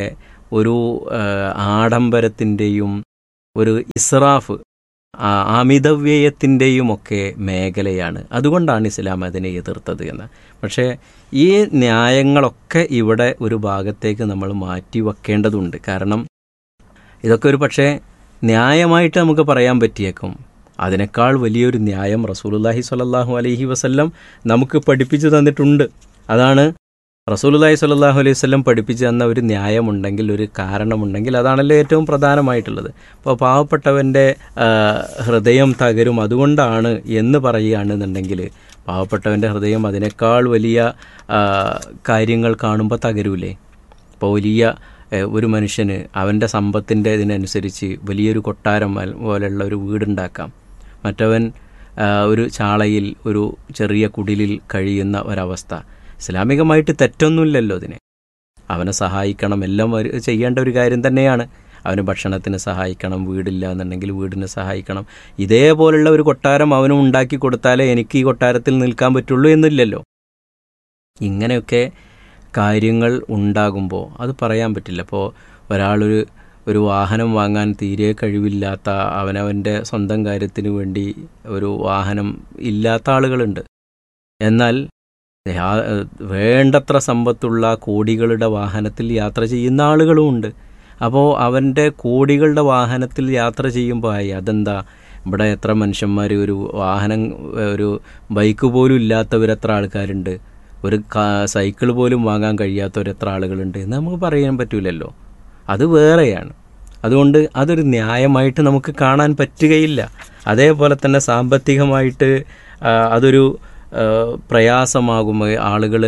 ഒരു ആ, ആഡംബരത്തിൻ്റെയും ഒരു ഇസ്രാഫ് ആ, അമിതവ്യയത്തിൻ്റെയും ഒക്കെ മേഖലയാണ് അതുകൊണ്ടാണ് ഇസ്ലാം അതിനെ എതിർത്തത് എന്ന് പക്ഷേ ഈ ന്യായങ്ങളൊക്കെ ഇവിടെ ഒരു ഭാഗത്തേക്ക് നമ്മൾ മാറ്റി വെക്കേണ്ടതുണ്ട് കാരണം ഇതൊക്കെ ഒരു പക്ഷേ ന്യായമായിട്ട് നമുക്ക് പറയാൻ പറ്റിയേക്കും അതിനേക്കാൾ വലിയൊരു ന്യായം റസൂലുല്ലാഹി സ്വല്ലല്ലാഹു അലൈഹി വസല്ലം നമുക്ക് പഠിപ്പിച്ചു തന്നിട്ടുണ്ട് അതാണ് റസൂലുല്ലാഹി സ്വല്ലല്ലാഹു അലൈഹി വസല്ലം പഠിപ്പിച്ചു തന്ന ഒരു ന്യായമുണ്ടെങ്കിൽ ഒരു കാരണമുണ്ടെങ്കിൽ അതാണല്ലോ ഏറ്റവും പ്രധാനമായിട്ടുള്ളത് അപ്പോൾ പാവപ്പെട്ടവൻ്റെ ആ, ഹൃദയം തകരും അതുകൊണ്ടാണ് എന്ന് പറയുകയാണെന്നുണ്ടെങ്കിൽ പാവപ്പെട്ടവൻ്റെ ഹൃദയം അതിനേക്കാൾ വലിയ ആ, കാര്യങ്ങൾ കാണുമ്പോൾ തകരൂലേ ഇപ്പോൾ വലിയ ഏഹ്, ഒരു മനുഷ്യന് അവൻ്റെ സമ്പത്തിൻ്റെ ഇതിനനുസരിച്ച് വലിയൊരു കൊട്ടാരം അൽ- പോലെയുള്ള ഒരു വീടുണ്ടാക്കാം മറ്റവൻ ആ, ഒരു ചാളയിൽ ഒരു ചെറിയ കുടിലിൽ കഴിയുന്ന ഒരവസ്ഥ ഇസ്ലാമികമായിട്ട് തെറ്റൊന്നുമില്ലല്ലോ അതിന് അവനെ സഹായിക്കണം എല്ലാം ഒരു ചെയ്യേണ്ട ഒരു കാര്യം തന്നെയാണ് അവന് ഭക്ഷണത്തിന് സഹായിക്കണം വീടില്ല എന്നുണ്ടെങ്കിൽ വീടിന് സഹായിക്കണം ഇതേപോലുള്ള ഒരു കൊട്ടാരം അവനും ഉണ്ടാക്കി കൊടുത്താലേ എനിക്ക് ഈ കൊട്ടാരത്തിൽ നിൽക്കാൻ പറ്റുള്ളൂ എന്നില്ലല്ലോ ഇങ്ങനെയൊക്കെ കാര്യങ്ങൾ ഉണ്ടാകുമ്പോൾ അത് പറയാൻ പറ്റില്ല അപ്പോൾ ഒരാളൊരു ഒരു വാഹനം വാങ്ങാൻ തീരെ കഴിവില്ലാത്ത അവനവൻ്റെ സ്വന്തം കാര്യത്തിന് വേണ്ടി ഒരു വാഹനം ഇല്ലാത്ത ആളുകളുണ്ട് എന്നാൽ യാ- വേണ്ടത്ര സമ്പത്തുള്ള കോടികളുടെ വാഹനത്തിൽ യാത്ര ചെയ്യുന്ന ആളുകളുമുണ്ട് അപ്പോൾ അവൻ്റെ കോടികളുടെ വാഹനത്തിൽ യാത്ര ചെയ്യുമ്പോൾ ആയി അതെന്താ ഇവിടെ എത്ര മനുഷ്യന്മാർ ഒരു വാഹനം ഒരു ബൈക്ക് പോലും ഇല്ലാത്തവരെത്ര ആൾക്കാരുണ്ട് ഒരു കാ- സൈക്കിൾ പോലും വാങ്ങാൻ കഴിയാത്തവരെത്ര ആളുകളുണ്ട് എന്ന് നമുക്ക് പറയാൻ പറ്റൂലല്ലോ അത് വേറെയാണ് അതുകൊണ്ട് അതൊരു ന്യായമായിട്ട് നമുക്ക് കാണാൻ പറ്റുകയില്ല അതേപോലെ തന്നെ സാമ്പത്തികമായിട്ട് ആ, അതൊരു ആ, പ്രയാസമാകും ആളുകൾ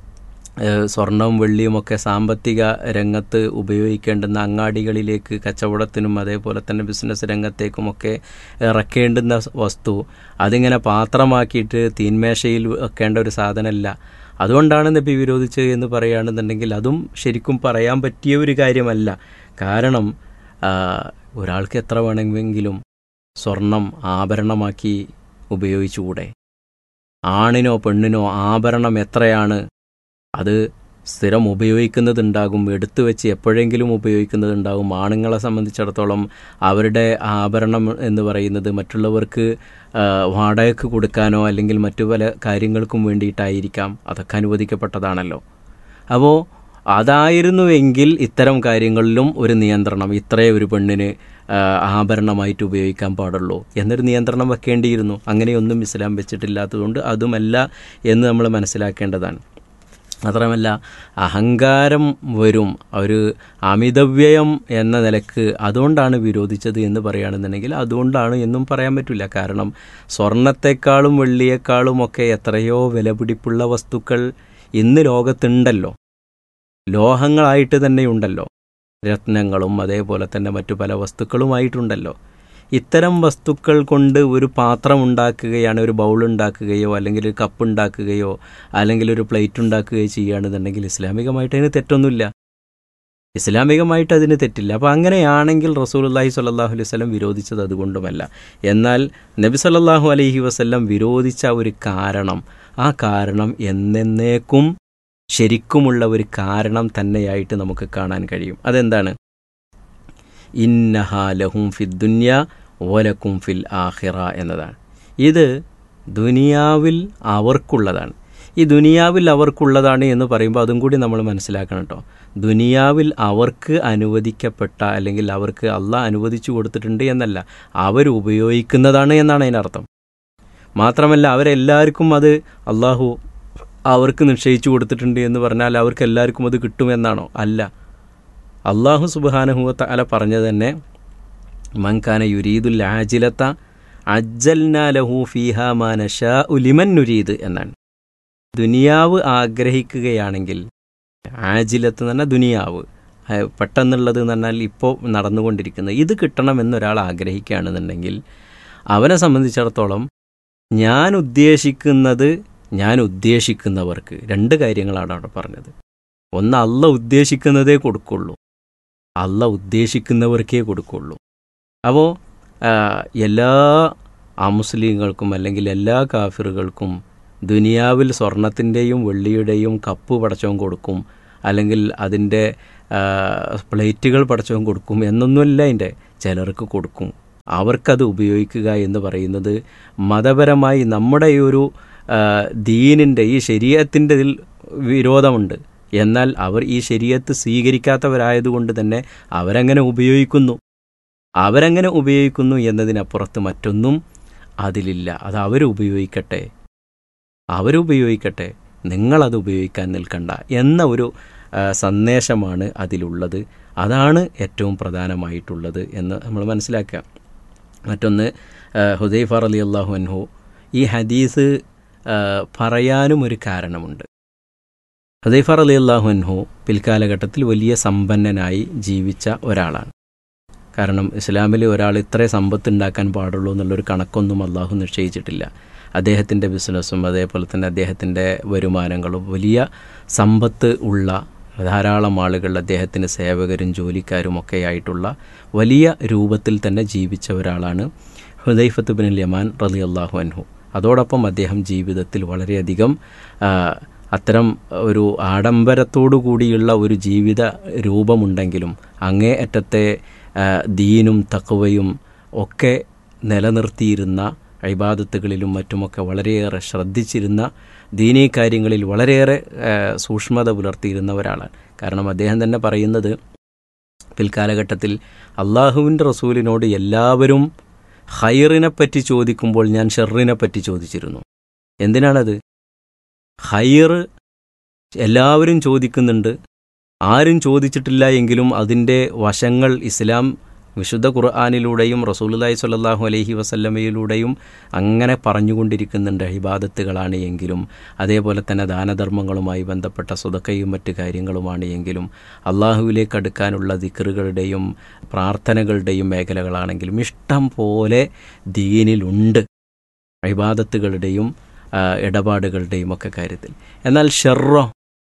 സ്വർണവും വെള്ളിയും ഒക്കെ സാമ്പത്തിക രംഗത്ത് ഉപയോഗിക്കേണ്ടുന്ന അങ്ങാടികളിലേക്ക് കച്ചവടത്തിനും അതേപോലെ തന്നെ ബിസിനസ് രംഗത്തേക്കുമൊക്കെ ഇറക്കേണ്ടുന്ന വസ്തു അതിങ്ങനെ പാത്രമാക്കിയിട്ട് തീന്മേശയിൽ വെക്കേണ്ട ഒരു സാധനമല്ല അതുകൊണ്ടാണ് നബി വിരോധിച്ചത് എന്ന് പറയുകയാണെന്നുണ്ടെങ്കിൽ അതും ശരിക്കും പറയാൻ പറ്റിയ ഒരു കാര്യമല്ല കാരണം ആ, ഒരാൾക്ക് എത്ര വേണമെങ്കിലും സ്വർണം ആഭരണമാക്കി ഉപയോഗിച്ചുകൂടെ ആണിനോ പെണ്ണിനോ ആഭരണം എത്രയാണ് അത് സ്ഥിരം ഉപയോഗിക്കുന്നതുണ്ടാകും എടുത്തു വെച്ച് എപ്പോഴെങ്കിലും ഉപയോഗിക്കുന്നതുണ്ടാകും ആണുങ്ങളെ സംബന്ധിച്ചിടത്തോളം അവരുടെ ആഭരണം എന്ന് പറയുന്നത് മറ്റുള്ളവർക്ക് ആ, വാടകയ്ക്ക് കൊടുക്കാനോ അല്ലെങ്കിൽ മറ്റു പല കാര്യങ്ങൾക്കും വേണ്ടിയിട്ടായിരിക്കാം അതൊക്കെ അനുവദിക്കപ്പെട്ടതാണല്ലോ അപ്പോൾ അതായിരുന്നുവെങ്കിൽ ഇത്തരം കാര്യങ്ങളിലും ഒരു നിയന്ത്രണം ഇത്രേ ഒരു പെണ്ണിന് ആ, ആഭരണമായിട്ട് ഉപയോഗിക്കാൻ പാടുള്ളൂ എന്നൊരു നിയന്ത്രണം വെക്കേണ്ടിയിരുന്നു അങ്ങനെയൊന്നും ഇസ്ലാം വെച്ചിട്ടില്ലാത്തതുകൊണ്ട് അതുമല്ല എന്ന് നമ്മൾ മനസ്സിലാക്കേണ്ടതാണ് മാത്രമല്ല അഹങ്കാരം വരും ഒരു അമിതവ്യയം എന്ന നിലക്ക് അതുകൊണ്ടാണ് വിരോധിച്ചത് എന്ന് പറയുകയാണെന്നുണ്ടെങ്കിൽ അതുകൊണ്ടാണ് എന്നും പറയാൻ പറ്റില്ല കാരണം സ്വർണത്തെക്കാളും വെള്ളിയേക്കാളും ഒക്കെ എത്രയോ വിലപിടിപ്പുള്ള വസ്തുക്കൾ ഇന്ന് ലോകത്തുണ്ടല്ലോ ലോഹങ്ങളായിട്ട് തന്നെയുണ്ടല്ലോ രത്നങ്ങളും അതേപോലെ തന്നെ മറ്റു പല വസ്തുക്കളുമായിട്ടുണ്ടല്ലോ ഇത്തരം വസ്തുക്കൾ കൊണ്ട് ഒരു പാത്രം ഉണ്ടാക്കുകയാണ് ഒരു ബൗൾ ഉണ്ടാക്കുകയോ അല്ലെങ്കിൽ ഒരു കപ്പ് ഉണ്ടാക്കുകയോ അല്ലെങ്കിൽ ഒരു പ്ലേറ്റ് ഉണ്ടാക്കുകയോ ചെയ്യുകയാണെന്നുണ്ടെങ്കിൽ ഇസ്ലാമികമായിട്ട് അതിന് തെറ്റൊന്നുമില്ല ഇസ്ലാമികമായിട്ട് അതിന് തെറ്റില്ല അപ്പോൾ അങ്ങനെയാണെങ്കിൽ റസൂലുള്ളാഹി സ്വല്ലല്ലാഹു അലൈഹി വസല്ലം വിരോധിച്ചത് അതുകൊണ്ടുമല്ല എന്നാൽ നബി സല്ലല്ലാഹു അലൈഹി വസല്ലം വിരോധിച്ച ഒരു കാരണം ആ കാരണം എന്നേക്കും ശരിക്കുമുള്ള ഒരു കാരണം തന്നെയായിട്ട് നമുക്ക് കാണാൻ കഴിയും അതെന്താണ് ഇന്നഹാ ലഹും ഫിദ് ദുന്യ ഓലക്കും ഫിൽ ആഹിറ എന്നതാണ് ഇത് ദുനിയാവിൽ അവർക്കുള്ളതാണ് ഈ ദുനിയാവിൽ അവർക്കുള്ളതാണ് എന്ന് പറയുമ്പോൾ അതും കൂടി നമ്മൾ മനസ്സിലാക്കണം കേട്ടോ ദുനിയാവിൽ അവർക്ക് അനുവദിക്കപ്പെട്ട അല്ലെങ്കിൽ അവർക്ക് അള്ളാഹ് അനുവദിച്ചു കൊടുത്തിട്ടുണ്ട് എന്നല്ല അവർ ഉപയോഗിക്കുന്നതാണ് എന്നാണ് അതിനർത്ഥം മാത്രമല്ല അവരെല്ലാവർക്കും അത് അള്ളാഹു അവർക്ക് നിശ്ചയിച്ചു കൊടുത്തിട്ടുണ്ട് എന്ന് പറഞ്ഞാൽ അവർക്ക് എല്ലാവർക്കും അത് കിട്ടുമെന്നാണോ അല്ല അള്ളാഹു സുബാനഹുവത്ത അല പറഞ്ഞത് തന്നെ മൻകാന യുരീദുൽ ആജിലത്ത അജ്ജൽന ലഹു ഫീഹ മാനഷ ഉലിമൻ നുരീദ് എന്നാണ് ദുനിയാവ് ആഗ്രഹിക്കുകയാണെങ്കിൽ ആജിലത്ത് എന്ന് പറഞ്ഞാൽ ദുനിയാവ് ആ, പെട്ടെന്നുള്ളത് എന്ന് പറഞ്ഞാൽ ഇപ്പോൾ നടന്നുകൊണ്ടിരിക്കുന്നത് ഇത് കിട്ടണമെന്നൊരാൾ ആഗ്രഹിക്കുകയാണെന്നുണ്ടെങ്കിൽ അവനെ സംബന്ധിച്ചിടത്തോളം ഞാൻ ഉദ്ദേശിക്കുന്നത് ഞാൻ ഉദ്ദേശിക്കുന്നവർക്ക് രണ്ട് കാര്യങ്ങളാണ് അവിടെ പറഞ്ഞത് ഒന്ന് അല്ല ഉദ്ദേശിക്കുന്നതേ കൊടുക്കുള്ളൂ അല്ല ഉദ്ദേശിക്കുന്നവർക്കേ കൊടുക്കുള്ളൂ അപ്പോൾ എല്ലാ അമുസ്ലിങ്ങൾക്കും അല്ലെങ്കിൽ എല്ലാ കാഫിറുകൾക്കും ദുനിയാവിൽ സ്വർണത്തിൻ്റെയും വെള്ളിയുടെയും കപ്പ് പടച്ചവൻ കൊടുക്കും അല്ലെങ്കിൽ അതിൻ്റെ ആ, പ്ലേറ്റുകൾ പടച്ചവൻ കൊടുക്കും എന്നൊന്നുമല്ല അതിൻ്റെ ചിലർക്ക് കൊടുക്കും അവർക്കത് ഉപയോഗിക്കുക എന്ന് പറയുന്നത് മതപരമായി നമ്മുടെ ഈ ഒരു ആ, ദീനിൻ്റെ ഈ ശരീരത്തിൻ്റെ ഇതിൽ വിരോധമുണ്ട് എന്നാൽ അവർ ഈ ശരീരത്ത് സ്വീകരിക്കാത്തവരായതുകൊണ്ട് തന്നെ അവരങ്ങനെ ഉപയോഗിക്കുന്നു അവരങ്ങനെ ഉപയോഗിക്കുന്നു എന്നതിനപ്പുറത്ത് മറ്റൊന്നും അതിലില്ല അത് അവരുപയോഗിക്കട്ടെ അവരുപയോഗിക്കട്ടെ നിങ്ങളത് ഉപയോഗിക്കാൻ നിൽക്കണ്ട എന്ന ഒരു ആ, സന്ദേശമാണ് അതിലുള്ളത് അതാണ് ഏറ്റവും പ്രധാനമായിട്ടുള്ളത് എന്ന് നമ്മൾ മനസ്സിലാക്കുക മറ്റൊന്ന് ആ, ഹുദൈഫ അലി അള്ളാഹു അൻഹു ഈ ഹദീസ് ആ, പറയാനും ഒരു കാരണമുണ്ട് ഹുദൈഫ അലി അള്ളാഹു അൻഹു പിൽക്കാലഘട്ടത്തിൽ വലിയ സമ്പന്നനായി ജീവിച്ച ഒരാളാണ് കാരണം ഇസ്ലാമിൽ ഒരാൾ ഇത്രേ സമ്പത്ത് ഉണ്ടാക്കാൻ പാടുള്ളൂ എന്നുള്ളൊരു കണക്കൊന്നും അള്ളാഹു നിശ്ചയിച്ചിട്ടില്ല അദ്ദേഹത്തിൻ്റെ ബിസിനസ്സും അതേപോലെ തന്നെ അദ്ദേഹത്തിൻ്റെ വരുമാനങ്ങളും വലിയ സമ്പത്ത് ഉള്ള ധാരാളം ആളുകൾ അദ്ദേഹത്തിന് സേവകരും ജോലിക്കാരും ഒക്കെ ആയിട്ടുള്ള വലിയ രൂപത്തിൽ തന്നെ ജീവിച്ച ഒരാളാണ് ഹുദൈഫത്ത് ബിൻ യമാൻ റലി അള്ളാഹു അൻഹു അതോടൊപ്പം അദ്ദേഹം ജീവിതത്തിൽ വളരെയധികം ആ, അത്തരം ഒരു ആഡംബരത്തോടു കൂടിയുള്ള ഒരു ജീവിത രൂപമുണ്ടെങ്കിലും അങ്ങേ അറ്റത്തെ ആ, ദീനും തക്കവയും ഒക്കെ നിലനിർത്തിയിരുന്ന ഇബാദത്തുകളിലും മറ്റുമൊക്കെ വളരെയേറെ ശ്രദ്ധിച്ചിരുന്ന ദീനീ കാര്യങ്ങളിൽ വളരെയേറെ ആ, സൂക്ഷ്മത പുലർത്തിയിരുന്ന ഒരാളാണ് കാരണം അദ്ദേഹം തന്നെ പറയുന്നത് പിൽക്കാലഘട്ടത്തിൽ അള്ളാഹുവിൻ്റെ റസൂലിനോട് എല്ലാവരും ഹൈറിനെ പറ്റി ചോദിക്കുമ്പോൾ ഞാൻ ഷെറിനെ പറ്റി ചോദിച്ചിരുന്നു എന്തിനാണത് ഹൈർ എല്ലാവരും ചോദിക്കുന്നുണ്ട് ആരും ചോദിച്ചിട്ടില്ല എങ്കിലും അതിൻ്റെ വശങ്ങൾ ഇസ്ലാം വിശുദ്ധ ഖുർആാനിലൂടെയും റസൂലുല്ലാഹി സ്വല്ലല്ലാഹു അലൈഹി വസല്ലമയിലൂടെയും അങ്ങനെ പറഞ്ഞുകൊണ്ടിരിക്കുന്നുണ്ട് ഇബാദത്തുകളാണ് എങ്കിലും അതേപോലെ തന്നെ ദാനധർമ്മങ്ങളുമായി ബന്ധപ്പെട്ട സ്വതക്കയും മറ്റു കാര്യങ്ങളുമാണ് എങ്കിലും അള്ളാഹുവിലേക്ക് അടുക്കാനുള്ള ദിക്റുകളുടെയും പ്രാർത്ഥനകളുടെയും മേഖലകളാണെങ്കിലും ഇഷ്ടം പോലെ ദീനിലുണ്ട് ഇബാദത്തുകളുടെയും ആ, ഇടപാടുകളുടെയും ഒക്കെ കാര്യത്തിൽ എന്നാൽ ഷെറോ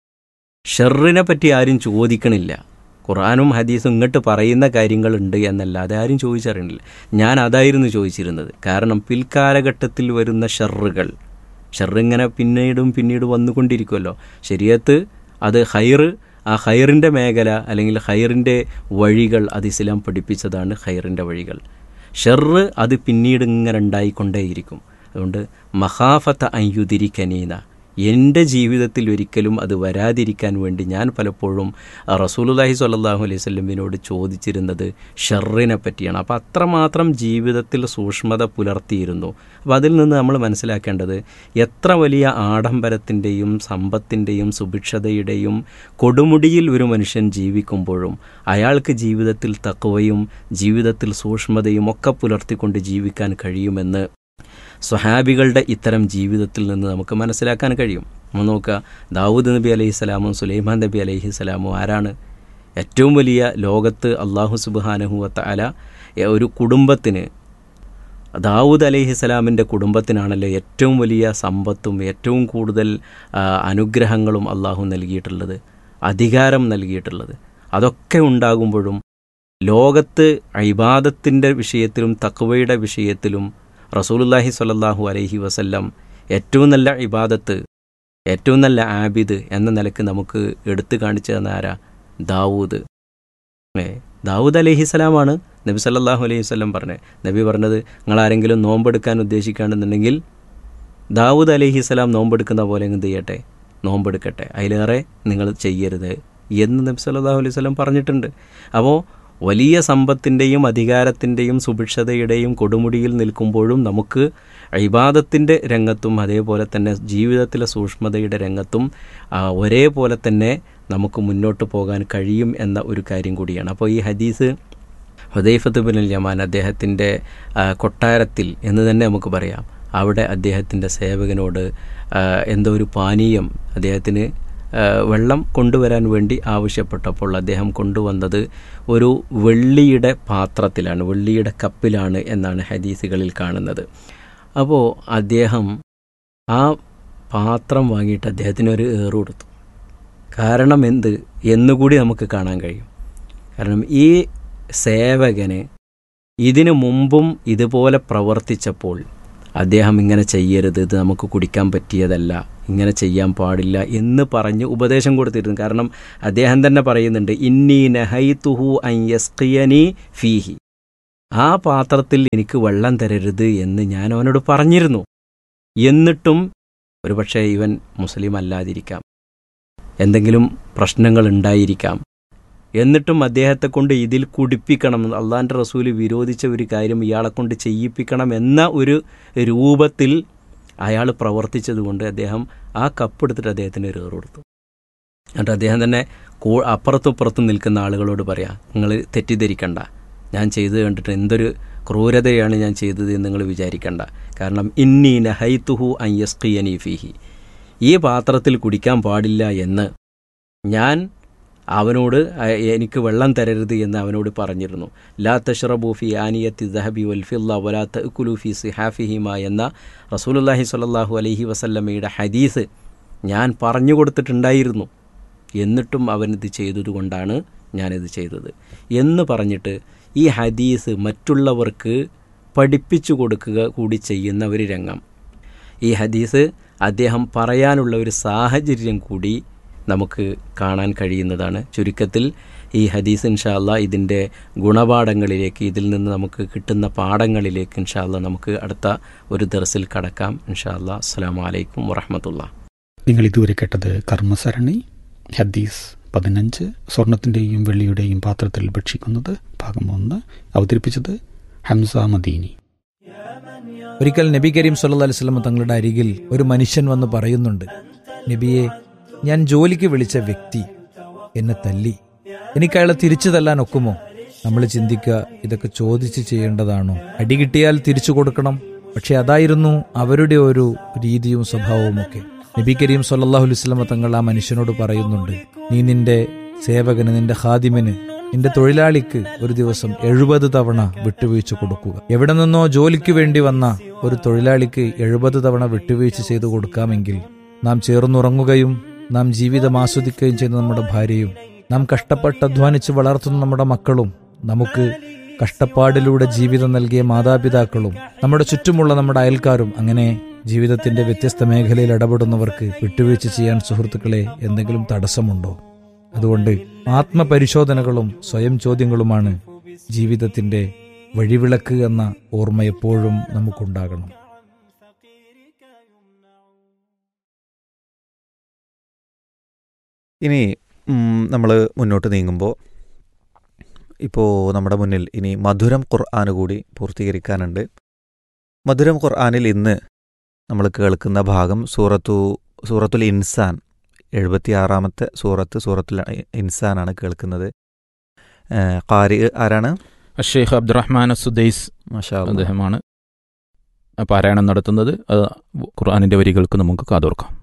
ഷെറിനെ പറ്റി ആരും ചോദിക്കണില്ല ഖുർആാനും ഹദീസും ഇങ്ങോട്ട് പറയുന്ന കാര്യങ്ങളുണ്ട് എന്നല്ലാതെ ആരും ചോദിച്ചറിയണില്ല ഞാൻ അതായിരുന്നു ചോദിച്ചിരുന്നത് കാരണം പിൽക്കാലഘട്ടത്തിൽ വരുന്ന ഷെറുകൾ ഷെറിങ്ങനെ പിന്നീടും പിന്നീട് വന്നുകൊണ്ടിരിക്കുമല്ലോ ശരിയത്ത് അത് ഹൈർ ആ ഹൈറിൻ്റെ മേഖല അല്ലെങ്കിൽ ഹൈറിൻ്റെ വഴികൾ അത് ഇസ്ലാം പഠിപ്പിച്ചതാണ് ഹൈറിൻ്റെ വഴികൾ ഷെറ് അത് പിന്നീട് ഇങ്ങനെ ഉണ്ടായിക്കൊണ്ടേയിരിക്കും അതുകൊണ്ട് മഹാഫത്ത അയ്യുതിരിക്കനീന എൻ്റെ ജീവിതത്തിൽ ഒരിക്കലും അത് വരാതിരിക്കാൻ വേണ്ടി ഞാൻ പലപ്പോഴും റസൂലുല്ലാഹി സ്വല്ലല്ലാഹു അലൈഹി സ്വല്ലമിനോട് ചോദിച്ചിരുന്നത് ഷെറിനെ പറ്റിയാണ് അപ്പോൾ അത്രമാത്രം ജീവിതത്തിൽ സൂക്ഷ്മത പുലർത്തിയിരുന്നു അപ്പോൾ അതിൽ നിന്ന് നമ്മൾ മനസ്സിലാക്കേണ്ടത് എത്ര വലിയ ആഡംബരത്തിൻ്റെയും സമ്പത്തിൻ്റെയും സുഭിക്ഷതയുടെയും കൊടുമുടിയിൽ ഒരു മനുഷ്യൻ ജീവിക്കുമ്പോഴും അയാൾക്ക് ജീവിതത്തിൽ തക്കവയും ജീവിതത്തിൽ സൂക്ഷ്മതയും ഒക്കെ പുലർത്തിക്കൊണ്ട് ജീവിക്കാൻ കഴിയുമെന്ന് സ്വഹാബികളുടെ ഇത്തരം ജീവിതത്തിൽ നിന്ന് നമുക്ക് മനസ്സിലാക്കാൻ കഴിയും നമ്മൾ നോക്കുക ദാവൂദ് നബി അലൈഹി സ്വലാമും സുലൈമാൻ നബി അലൈഹി സ്വലാമും ആരാണ് ഏറ്റവും വലിയ ലോകത്ത് അള്ളാഹു സുബാനഹുവത്ത അല ഒരു കുടുംബത്തിന് ദാവൂദ് അലൈഹി സ്വലാമിൻ്റെ കുടുംബത്തിനാണല്ലോ ഏറ്റവും വലിയ സമ്പത്തും ഏറ്റവും കൂടുതൽ ആ, അനുഗ്രഹങ്ങളും അള്ളാഹു നൽകിയിട്ടുള്ളത് അധികാരം നൽകിയിട്ടുള്ളത് അതൊക്കെ ഉണ്ടാകുമ്പോഴും ലോകത്ത് ഇബാദത്തിൻ്റെ വിഷയത്തിലും തക്വയുടെ വിഷയത്തിലും റസൂലുല്ലാഹി സ്വല്ലല്ലാഹു അലൈഹി വസല്ലം ഏറ്റവും നല്ല ഇബാദത്ത് ഏറ്റവും നല്ല ആബിദ് എന്ന നിലക്ക് നമുക്ക് എടുത്തു കാണിച്ചു തന്ന ആരാ ദാവൂദ് ഏ ദാവൂദ് അലഹിസ്സലാമാണ് നബി സല്ലല്ലാഹു അലൈഹി വസല്ലം പറഞ്ഞത് നബി പറഞ്ഞത് നിങ്ങൾ ആരെങ്കിലും നോമ്പെടുക്കാൻ ഉദ്ദേശിക്കുകയാണെന്നുണ്ടെങ്കിൽ ദാവൂദ് അലഹിസ്സലാം നോമ്പെടുക്കുന്ന പോലെ എന്ത് ചെയ്യട്ടെ നോമ്പെടുക്കട്ടെ അതിലേറെ നിങ്ങൾ ചെയ്യരുത് എന്ന് നബി സല്ലല്ലാഹു അലൈഹി വസല്ലം പറഞ്ഞിട്ടുണ്ട് അപ്പോൾ വലിയ സമ്പത്തിൻ്റെയും അധികാരത്തിൻ്റെയും സുഭിക്ഷതയുടെയും കൊടുമുടിയിൽ നിൽക്കുമ്പോഴും നമുക്ക് ഇബാദത്തിൻ്റെ രംഗത്തും അതേപോലെ തന്നെ ജീവിതത്തിലെ സൂക്ഷ്മതയുടെ രംഗത്തും ആ, ഒരേപോലെ തന്നെ നമുക്ക് മുന്നോട്ട് പോകാൻ കഴിയും എന്ന ഒരു കാര്യം കൂടിയാണ് അപ്പോൾ ഈ ഹദീസ് ഹുദൈഫത്ത് ബിൻ യമാൻ അദ്ദേഹത്തിൻ്റെ ആ, കൊട്ടാരത്തിൽ എന്ന് തന്നെ നമുക്ക് പറയാം അവിടെ അദ്ദേഹത്തിൻ്റെ സേവകനോട് ആ, എന്തോ ഒരു പാനീയം അദ്ദേഹത്തിന് ആ, വെള്ളം കൊണ്ടുവരാൻ വേണ്ടി ആവശ്യപ്പെട്ടപ്പോൾ അദ്ദേഹം കൊണ്ടുവന്നത് ഒരു വെള്ളിയുടെ പാത്രത്തിലാണ് വെള്ളിയുടെ കപ്പിലാണ് എന്നാണ് ഹദീസുകളിൽ കാണുന്നത് അപ്പോൾ അദ്ദേഹം ആ പാത്രം വാങ്ങിയിട്ട് അദ്ദേഹത്തിന് ഒരു ഏറ് കൊടുത്തു കാരണം എന്ത് എന്നുകൂടി നമുക്ക് കാണാൻ കഴിയും കാരണം ഈ സേവകന് ഇതിനു മുമ്പും ഇതുപോലെ പ്രവർത്തിച്ചപ്പോൾ അദ്ദേഹം ഇങ്ങനെ ചെയ്യരുത് ഇത് നമുക്ക് കുടിക്കാൻ പറ്റിയതല്ല ഇങ്ങനെ ചെയ്യാൻ പാടില്ല എന്ന് പറഞ്ഞ് ഉപദേശം കൊടുത്തിരുന്നു കാരണം അദ്ദേഹം തന്നെ പറയുന്നുണ്ട് ഇന്നി നഹൈതുഹു അൻ യസ്ഖിയനി ഫീഹി ആ പാത്രത്തിൽ എനിക്ക് വെള്ളം തരരുത് എന്ന് ഞാൻ അവനോട് പറഞ്ഞിരുന്നു എന്നിട്ടും ഒരുപക്ഷെ ഇവൻ മുസ്ലിം അല്ലാതിരിക്കാം എന്തെങ്കിലും പ്രശ്നങ്ങൾ ഉണ്ടായിരിക്കാം എന്നിട്ടും അദ്ദേഹത്തെ കൊണ്ട് ഇതിൽ കുടിപ്പിക്കണം അള്ളാൻ്റെ റസൂല് വിരോധിച്ച ഒരു കാര്യം ഇയാളെ കൊണ്ട് ചെയ്യിപ്പിക്കണം എന്ന ഒരു രൂപത്തിൽ അയാൾ പ്രവർത്തിച്ചതുകൊണ്ട് അദ്ദേഹം ആ കപ്പ് എടുത്തിട്ട് അദ്ദേഹത്തിന് ഒരു ഏറ് കൊടുത്തു എന്നിട്ട് അദ്ദേഹം തന്നെ കൂ അപ്പുറത്തും ഇപ്പുറത്തും നിൽക്കുന്ന ആളുകളോട് പറയാം നിങ്ങൾ തെറ്റിദ്ധരിക്കണ്ട ഞാൻ ചെയ്തത് കണ്ടിട്ട് എന്തൊരു ക്രൂരതയാണ് ഞാൻ ചെയ്തത് എന്ന് നിങ്ങൾ വിചാരിക്കണ്ട കാരണം ഇന്നി നഹൈത്തുഹു അയ്യസ്കിയനി ഫീഹി ഈ പാത്രത്തിൽ കുടിക്കാൻ പാടില്ല എന്ന് ഞാൻ അവനോട് അ- എനിക്ക് വെള്ളം തരരുത് എന്ന് അവനോട് പറഞ്ഞിരുന്നു ലാ തഷ്റബു ഫി ആനിയത്തി ദഹബി വൽ ഫില്ല വലാ തഅ്കുലു ഫി സിഹാഫിഹിമ എന്ന റസൂലുള്ളാഹി സ്വല്ലല്ലാഹു അലൈഹി വസല്ലമയുടെ ഹദീസ് ഞാൻ പറഞ്ഞു കൊടുത്തിട്ടുണ്ടായിരുന്നു എന്നിട്ടും അവനിത് ചെയ്തതുകൊണ്ടാണ് ഞാനിത് ചെയ്തത് എന്ന് പറഞ്ഞിട്ട് ഈ ഹദീസ് മറ്റുള്ളവർക്ക് പഠിപ്പിച്ചു കൊടുക്കുക കൂടി ചെയ്യുന്ന ഒരു രംഗം ഈ ഹദീസ് അദ്ദേഹം പറയാനുള്ള ഒരു സാഹചര്യം കൂടി നമുക്ക് കാണാൻ കഴിയുന്നതാണ് ചുരുക്കത്തിൽ ഈ ഹദീസ് ഇൻഷാല്ല ഇതിൻ്റെ ഗുണപാഠങ്ങളിലേക്ക് ഇതിൽ നിന്ന് നമുക്ക് കിട്ടുന്ന പാഠങ്ങളിലേക്ക് ഇൻഷാല്ല നമുക്ക് അടുത്ത ഒരു ദർസിൽ കടക്കാം ഇൻഷാല്ല അസ്സാം വലൈക്കും വറഹമത്തുള്ള നിങ്ങൾ ഇതുവരെ കേട്ടത് കർമ്മസരണി ഹദീസ് പതിനഞ്ച് സ്വർണത്തിൻ്റെയും വെള്ളിയുടെയും പാത്രത്തിൽ ഭക്ഷിക്കുന്നത് ഭാഗം ഒന്ന് അവതരിപ്പിച്ചത് ഹംസ മദീനി ഒരിക്കൽ നബി കരീം സല്ലല്ലാഹു അലൈഹി വസല്ലം തങ്ങളുടെ അരികിൽ ഒരു മനുഷ്യൻ വന്ന് പറയുന്നുണ്ട് നബിയെ ഞാൻ ജോലിക്ക് വിളിച്ച വ്യക്തി എന്നെ തല്ലി എനിക്ക് അയാളെ തിരിച്ചു തല്ലാൻ ഒക്കുമോ നമ്മൾ ചിന്തിക്കുക ഇതൊക്കെ ചോദിച്ച് ചെയ്യേണ്ടതാണോ അടി കിട്ടിയാൽ തിരിച്ചു കൊടുക്കണം പക്ഷെ അതായിരുന്നു അവരുടെ ഒരു രീതിയും സ്വഭാവവും ഒക്കെ നബി കരീം സല്ലല്ലാഹു അലൈഹി വസല്ലം തങ്ങൾ ആ മനുഷ്യനോട് പറയുന്നുണ്ട് നീ നിന്റെ സേവകന് നിന്റെ ഹാദിമിന് നിന്റെ തൊഴിലാളിക്ക് ഒരു ദിവസം എഴുപത് തവണ വിട്ടുവീഴ്ച കൊടുക്കുക എവിടെ നിന്നോ ജോലിക്ക് വേണ്ടി വന്ന ഒരു തൊഴിലാളിക്ക് എഴുപത് തവണ വിട്ടുവീഴ്ച ചെയ്തു കൊടുക്കാമെങ്കിൽ നാം ചേർന്നുറങ്ങുകയും നാം ജീവിതം ആസ്വദിക്കുകയും ചെയ്യുന്ന നമ്മുടെ ഭാര്യയും നാം കഷ്ടപ്പെട്ട് അധ്വാനിച്ച് വളർത്തുന്ന നമ്മുടെ മക്കളും നമുക്ക് കഷ്ടപ്പാടിലൂടെ ജീവിതം നൽകിയ മാതാപിതാക്കളും നമ്മുടെ ചുറ്റുമുള്ള നമ്മുടെ അയൽക്കാരും അങ്ങനെ ജീവിതത്തിന്റെ വ്യത്യസ്ത മേഖലയിൽ ഇടപെടുന്നവർക്ക് വിട്ടുവീഴ്ച ചെയ്യാൻ സുഹൃത്തുക്കളെ എന്തെങ്കിലും തടസ്സമുണ്ടോ അതുകൊണ്ട് ആത്മപരിശോധനകളും സ്വയം ചോദ്യങ്ങളുമാണ് ജീവിതത്തിന്റെ വഴിവിളക്ക് എന്ന ഓർമ്മ എപ്പോഴും നമുക്കുണ്ടാകണം ഇനി നമ്മൾ മുന്നോട്ട് നീങ്ങുമ്പോൾ ഇപ്പോൾ നമ്മുടെ മുന്നിൽ ഇനി മധുരം ഖുർആൻ കൂടി പൂർത്തീകരിക്കാനുണ്ട് മധുരം ഖുർആനിൽ ഇന്ന് നമ്മൾ കേൾക്കുന്ന ഭാഗം സൂറത്തു സൂറത്തുൽ ഇൻസാൻ എഴുപത്തിയാറാമത്തെ സൂറത്ത് സൂറത്തുൽ ഇൻസാനാണ് കേൾക്കുന്നത് ഏഹ് ഖാരി ആരാണ് ഷെയ്ഖ് അബ്ദുറഹ്മാൻ സുദൈസ് മാഷാ അല്ലാ. അദ്ദേഹമാണ് പാരായണം നടത്തുന്നത് അത് ഖുർആാനിൻ്റെ വരികൾക്ക് നമുക്ക് കാതോർക്കാം